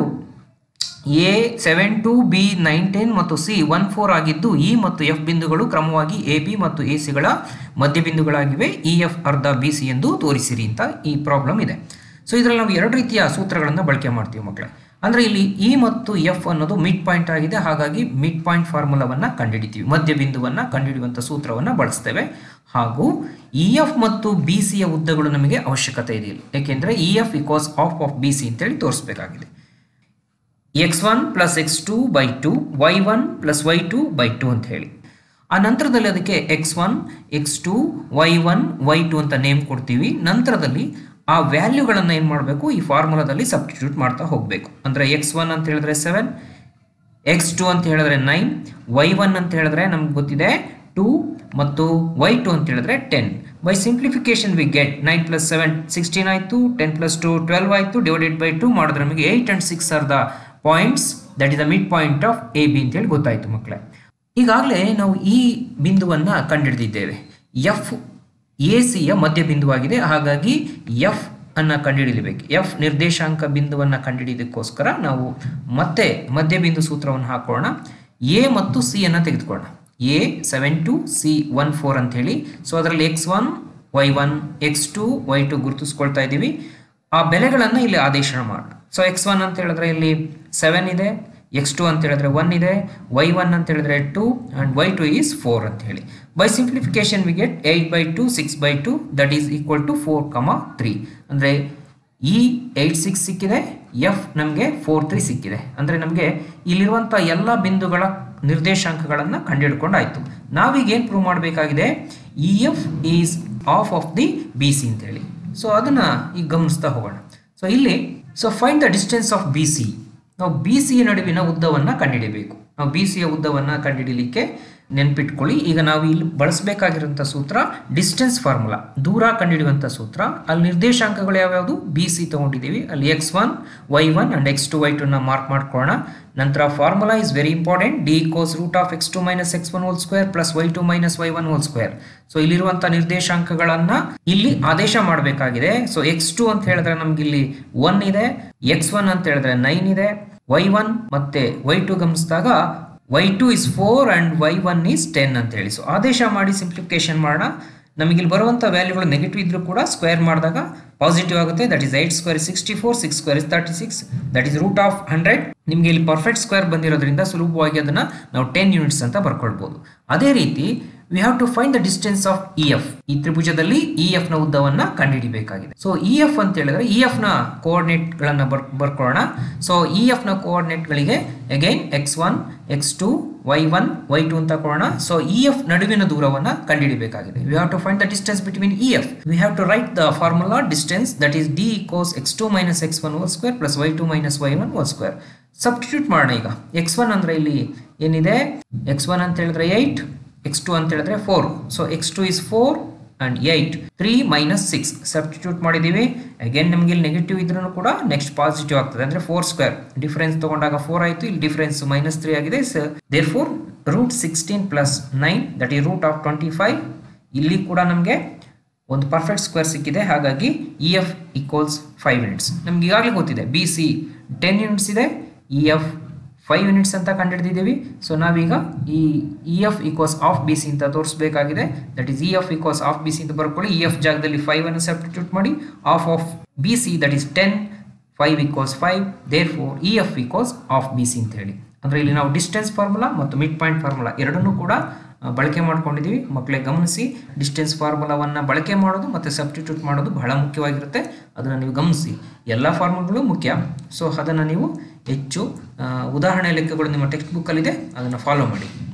A seven two B nine ten ಮತ್ತು C one four ಆಗಿದ್ದು E ಮತ್ತು F ಬಿಂದುಗಳು ಕ್ರಮವಾಗಿ A B ಮತ್ತು ಎ ಸಿಗಳ ಮಧ್ಯಬಿಂದುಗಳಾಗಿವೆ ಇ ಎಫ್ ಅರ್ಧ ಬಿ ಸಿ ಎಂದು ತೋರಿಸಿರಿ ಅಂತ ಈ ಪ್ರಾಬ್ಲಮ್ ಇದೆ ಸೊ ಇದರಲ್ಲಿ ನಾವು ಎರಡು ರೀತಿಯ ಸೂತ್ರಗಳನ್ನು ಬಳಕೆ ಮಾಡ್ತೀವಿ ಮಕ್ಕಳೇ ಅಂದರೆ ಇಲ್ಲಿ ಇ ಮತ್ತು ಎಫ್ ಅನ್ನೋದು ಮಿಡ್ ಪಾಯಿಂಟ್ ಆಗಿದೆ ಹಾಗಾಗಿ ಮಿಡ್ ಪಾಯಿಂಟ್ ಫಾರ್ಮುಲಾವನ್ನು ಕಂಡುಹಿಡಿತೀವಿ ಮಧ್ಯಬಿಂದುವನ್ನು ಕಂಡುಹಿಡಿಯುವಂಥ ಸೂತ್ರವನ್ನು ಬಳಸ್ತೇವೆ ಹಾಗೂ ಇ ಎಫ್ ಮತ್ತು ಬಿ ಸಿಯ ಉದ್ದಗಳು ನಮಗೆ ಅವಶ್ಯಕತೆ ಇದೆ ಇಲ್ಲಿ ಏಕೆಂದರೆ E F equals half of B C ಅಂತೇಳಿ ತೋರಿಸಬೇಕಾಗಿದೆ X one plus X two by two Y one plus Y two by two ಅಂತ ಹೇಳಿ ಆ ನಂತರದಲ್ಲಿ ಅದಕ್ಕೆ X one X two Y one Y two ಅಂತ ನೇಮ್ ಕೊಡ್ತೀವಿ ನಂತರದಲ್ಲಿ ಆ ವ್ಯಾಲ್ಯೂಗಳನ್ನು ಏನು ಮಾಡಬೇಕು ಈ ಫಾರ್ಮುಲಾದಲ್ಲಿ ಸಬ್ಸ್ಟಿಟ್ಯೂಟ್ ಮಾಡ್ತಾ ಹೋಗಬೇಕು ಅಂದರೆ ಎಕ್ಸ್ ಒನ್ ಅಂತ ಹೇಳಿದ್ರೆ ಸೆವೆನ್ ಎಕ್ಸ್ ಟು ಅಂತ ಹೇಳಿದ್ರೆ ನೈನ್ ವೈ ಒನ್ ಅಂತ ಹೇಳಿದ್ರೆ ನಮ್ಗೆ ಗೊತ್ತಿದೆ ಟೂ ಮತ್ತು ವೈ ಟು ಅಂತ ಹೇಳಿದ್ರೆ ten by simplification we get nine plus seven sixteen ಆಯಿತು ಟೆನ್ ಪ್ಲಸ್ ಟು ಟ್ವೆಲ್ವ್ ಆಯಿತು ಡಿವೈಡೆಡ್ ಬೈ ಟು ಮಾಡಿದ್ರೆ ನಮಗೆ eight and six are the points that is the midpoint of A B ಅಂತೇಳಿ ಗೊತ್ತಾಯಿತು ಮಕ್ಕಳೇ ಈಗಾಗಲೇ ನಾವು ಈ ಬಿಂದುವನ್ನು ಕಂಡುಹಿಡಿದಿದ್ದೇವೆ ಎಫ್ ಎ ಸಿಯ ಮಧ್ಯ ಬಿಂದುವಾಗಿದೆ ಹಾಗಾಗಿ ಎಫ್ ಅನ್ನು ಕಂಡುಹಿಡಿಯಬೇಕು ಎಫ್ ನಿರ್ದೇಶಾಂಕ ಬಿಂದುವನ್ನು ಕಂಡುಹಿಡಿಯೋದಕ್ಕೋಸ್ಕರ ನಾವು ಮತ್ತೆ ಮಧ್ಯಬಿಂದು ಸೂತ್ರವನ್ನು ಹಾಕೋಣ ಎ ಮತ್ತು ಸಿ ಅನ್ನು ತೆಗೆದುಕೊಳ್ಳೋಣ A seven two C one four ಅಂತ ಹೇಳಿ ಸೊ ಅದರಲ್ಲಿ X one Y one X two Y two ಗುರುತಿಸ್ಕೊಳ್ತಾ ಇದ್ದೀವಿ ಆ ಬೆಲೆಗಳನ್ನು ಇಲ್ಲಿ ಆದೇಶ ಮಾಡೋಣ ಸೊ ಎಕ್ಸ್ ಒನ್ ಅಂತ ಹೇಳಿದ್ರೆ ಇಲ್ಲಿ ಸೆವೆನ್ ಇದೆ ಎಕ್ಸ್ ಟು ಅಂತ ಹೇಳಿದ್ರೆ ಒನ್ ಇದೆ ವೈ ಒನ್ ಅಂತ ಹೇಳಿದ್ರೆ two and Y two is four ಅಂತ ಹೇಳಿ by simplification we get eight by two six by two that is equal to four comma three ಅಂದರೆ ಇ ಏಯ್ಟ್ ಸಿಕ್ಸ್ ಸಿಕ್ಕಿದೆ F ನಮಗೆ ಫೋರ್ ತ್ರೀ ಸಿಕ್ಕಿದೆ ಅಂದರೆ ನಮಗೆ ಇಲ್ಲಿರುವಂಥ ಎಲ್ಲ ಬಿಂದುಗಳ ನಿರ್ದೇಶಾಂಕಗಳನ್ನು ಕಂಡುಹಿಡ್ಕೊಂಡಾಯಿತು ನಾವೀಗ ಏನು ಪ್ರೂವ್ ಮಾಡಬೇಕಾಗಿದೆ E F is half of the B C ಅಂತೇಳಿ ಸೊ ಅದನ್ನು ಈಗ ಗಮನಿಸ್ತಾ ಹೋಗೋಣ ಸೊ ಇಲ್ಲಿ so find the distance of B C ನಾವು ಬಿ ಸಿಯ ನಡುವಿನ ಉದ್ದವನ್ನು ಕಂಡುಹಿಡಿಯಬೇಕು ನಾವು ಬಿ ಸಿಯ ಉದ್ದವನ್ನು ಕಂಡುಹಿಡಿಯಲಿಕ್ಕೆ ನೆನ್ಪಿಟ್ಕೊಳ್ಳಿ ಈಗ ನಾವು ಇಲ್ಲಿ ಬಳಸಬೇಕಾಗಿರುವಂಥ ಸೂತ್ರ ಡಿಸ್ಟೆನ್ಸ್ ಫಾರ್ಮುಲಾ ದೂರ ಕಂಡುಹಿಡಿಯುವಂಥ ಸೂತ್ರ ಅಲ್ಲಿ ನಿರ್ದೇಶಾಂಕಗಳು ಯಾವ್ಯಾವುದು ಬಿ ಸಿ ತೊಗೊಂಡಿದ್ದೀವಿ ಅಲ್ಲಿ X one Y one and X two Y ಟುನ ಮಾರ್ಕ್ ಮಾಡ್ಕೊಳ್ಳೋಣ ನಂತರ formula is very important D equals root of X two minus X one whole square plus Y two minus Y one whole square so ಇಲ್ಲಿರುವಂಥ ನಿರ್ದೇಶಾಂಕಗಳನ್ನು ಇಲ್ಲಿ ಆದೇಶ ಮಾಡಬೇಕಾಗಿದೆ so X two ಅಂತ ಹೇಳಿದ್ರೆ ನಮ್ಗೆ ಇಲ್ಲಿ ಒನ್ ಇದೆ ಎಕ್ಸ್ ಒನ್ ಅಂತ ಹೇಳಿದ್ರೆ ನೈನ್ ಇದೆ ವೈ ಒನ್ ಮತ್ತೆ ವೈ ಟು ಗಮನಿಸಿದಾಗ Y two is four and Y one is ten ಅಂತ ಹೇಳಿ ಸೊ ಆದೇಶ ಮಾಡಿ ಸಿಂಪ್ಲಿಫಿಕೇಶನ್ ಮಾಡೋಣ ನಮಗೆ ಇಲ್ಲಿ ಬರುವಂಥ ವ್ಯಾಲ್ಯೂಗಳು ನೆಗೆಟಿವ್ ಇದ್ರೂ ಕೂಡ ಸ್ಕ್ವೇರ್ ಮಾಡಿದಾಗ ಪಾಸಿಟಿವ್ ಆಗುತ್ತೆ that is eight square sixty four six square is thirty six that is root of hundred ನಿಮಗೆ ಇಲ್ಲಿ ಪರ್ಫೆಕ್ಟ್ ಸ್ಕ್ವೇರ್ ಬಂದಿರೋದ್ರಿಂದ ಸುಲಭವಾಗಿ ಅದನ್ನು ನಾವು ಟೆನ್ ಯೂನಿಟ್ಸ್ ಅಂತ ಬರ್ಕೊಳ್ಬೋದು ಅದೇ ರೀತಿ we have to find the distance of E F ಈ ತ್ರಿಭುಜದಲ್ಲಿ ಇ ಎಫ್ ನ ಉದ್ದವನ್ನ ಕಂಡುಹಿಡಿಬೇಕಾಗಿದೆ ಸೊ ಇ ಎಫ್ ಅಂತ ಹೇಳಿದ್ರೆ ಇ ಎಫ್ ನ ಕೋಆರ್ಡಿನೇಟ್ ಗಳನ್ನ ಬರ್ ಬರ್ಕೊಳ್ಳೋಣ ಸೊ ಇ ಎಫ್ ನ ಕೋಆರ್ಡಿನೇಟ್ ಗಳಿಗೆ again X one X two Y one Y two ಅಂತ ಕೊಡೋಣ ಸೊ ಇ ಎಫ್ ನಡುವಿನ ದೂರವನ್ನ ಕಂಡುಹಿಡಿಬೇಕಾಗಿದೆ we have to find the distance between E F we have to write the formula distance that is D coach X two minus X one whole square plus Y two minus Y one whole square substitute ಮಾಡೋಣ ಈಗ X one ಅಂದ್ರೆ ಇಲ್ಲಿ ಏನಿದೆ X one ಅಂತ ಹೇಳಿದ್ರೆ eight X two ಅಂತ ಹೇಳಿದ್ರೆ four so X two is four and eight three minus six substitute ಮಾಡಿದ್ದೀವಿ ಅಗೇನ್ ನಮಗೆ ಇಲ್ಲಿ ನೆಗೆಟಿವ್ ಇದ್ರೂ ಕೂಡ ನೆಕ್ಸ್ಟ್ ಪಾಸಿಟಿವ್ ಆಗ್ತದೆ ಅಂದರೆ ಫೋರ್ ಸ್ಕ್ವೇರ್ ಡಿಫರೆನ್ಸ್ ತಗೊಂಡಾಗ ಫೋರ್ ಆಯಿತು ಇಲ್ಲಿ ಡಿಫರೆನ್ಸ್ ಮೈನಸ್ ತ್ರೀ ಆಗಿದೆ therefore root sixteen plus nine that is root of twenty five ಇಲ್ಲಿ ಕೂಡ ನಮಗೆ ಒಂದು ಪರ್ಫೆಕ್ಟ್ ಸ್ಕ್ವೇರ್ ಸಿಕ್ಕಿದೆ ಹಾಗಾಗಿ E F equals five units ನಮ್ಗೆ ಈಗಾಗಲೇ ಗೊತ್ತಿದೆ ಬಿ ಸಿ ಟೆನ್ ಯೂನಿಟ್ಸ್ ಇದೆ ಇ ಎಫ್ ಫೈವ್ ಯೂನಿಟ್ಸ್ ಅಂತ ಕಂಡುಹಿಡಿದಿದ್ದೀವಿ ಸೊ ನಾವೀಗ ಈ E F equals half B C ಅಂತ ತೋರಿಸಬೇಕಾಗಿದೆ that is E F equals half B C ಅಂತ ಬರ್ಕೊಳ್ಳಿ ಇ ಎಫ್ ಜಾಗದಲ್ಲಿ ಫೈವ್ ಅನ್ನು ಸಬ್ಸ್ಟಿಟ್ಯೂಟ್ ಮಾಡಿ half of B C that is ten five equals five therefore E F equals half B C ಅಂತ ಹೇಳಿ ಅಂದರೆ ಇಲ್ಲಿ ನಾವು ಡಿಸ್ಟೆನ್ಸ್ ಫಾರ್ಮುಲಾ ಮತ್ತು ಮಿಡ್ ಪಾಯಿಂಟ್ ಫಾರ್ಮುಲಾ ಎರಡನ್ನೂ ಕೂಡ ಆ, ಬಳಕೆ ಮಾಡ್ಕೊಂಡಿದ್ದೀವಿ ಮಕ್ಕಳೇ ಗಮನಿಸಿ ಡಿಸ್ಟೆನ್ಸ್ ಫಾರ್ಮುಲಾವನ್ನು ಬಳಕೆ ಮಾಡೋದು ಮತ್ತು ಸಬ್ಸ್ಟಿಟ್ಯೂಟ್ ಮಾಡೋದು ಬಹಳ ಮುಖ್ಯವಾಗಿರುತ್ತೆ ಅದನ್ನು ನೀವು ಗಮನಿಸಿ ಎಲ್ಲ ಫಾರ್ಮುಲಾಗಳು ಮುಖ್ಯ ಸೊ ಅದನ್ನು ನೀವು ಹೆಚ್ಚು ಆ, ಉದಾಹರಣೆ ಲೆಕ್ಕಗಳು ನಿಮ್ಮ ಟೆಕ್ಸ್ಟ್ ಬುಕ್ಕಲ್ಲಿದೆ ಅದನ್ನು ಫಾಲೋ ಮಾಡಿ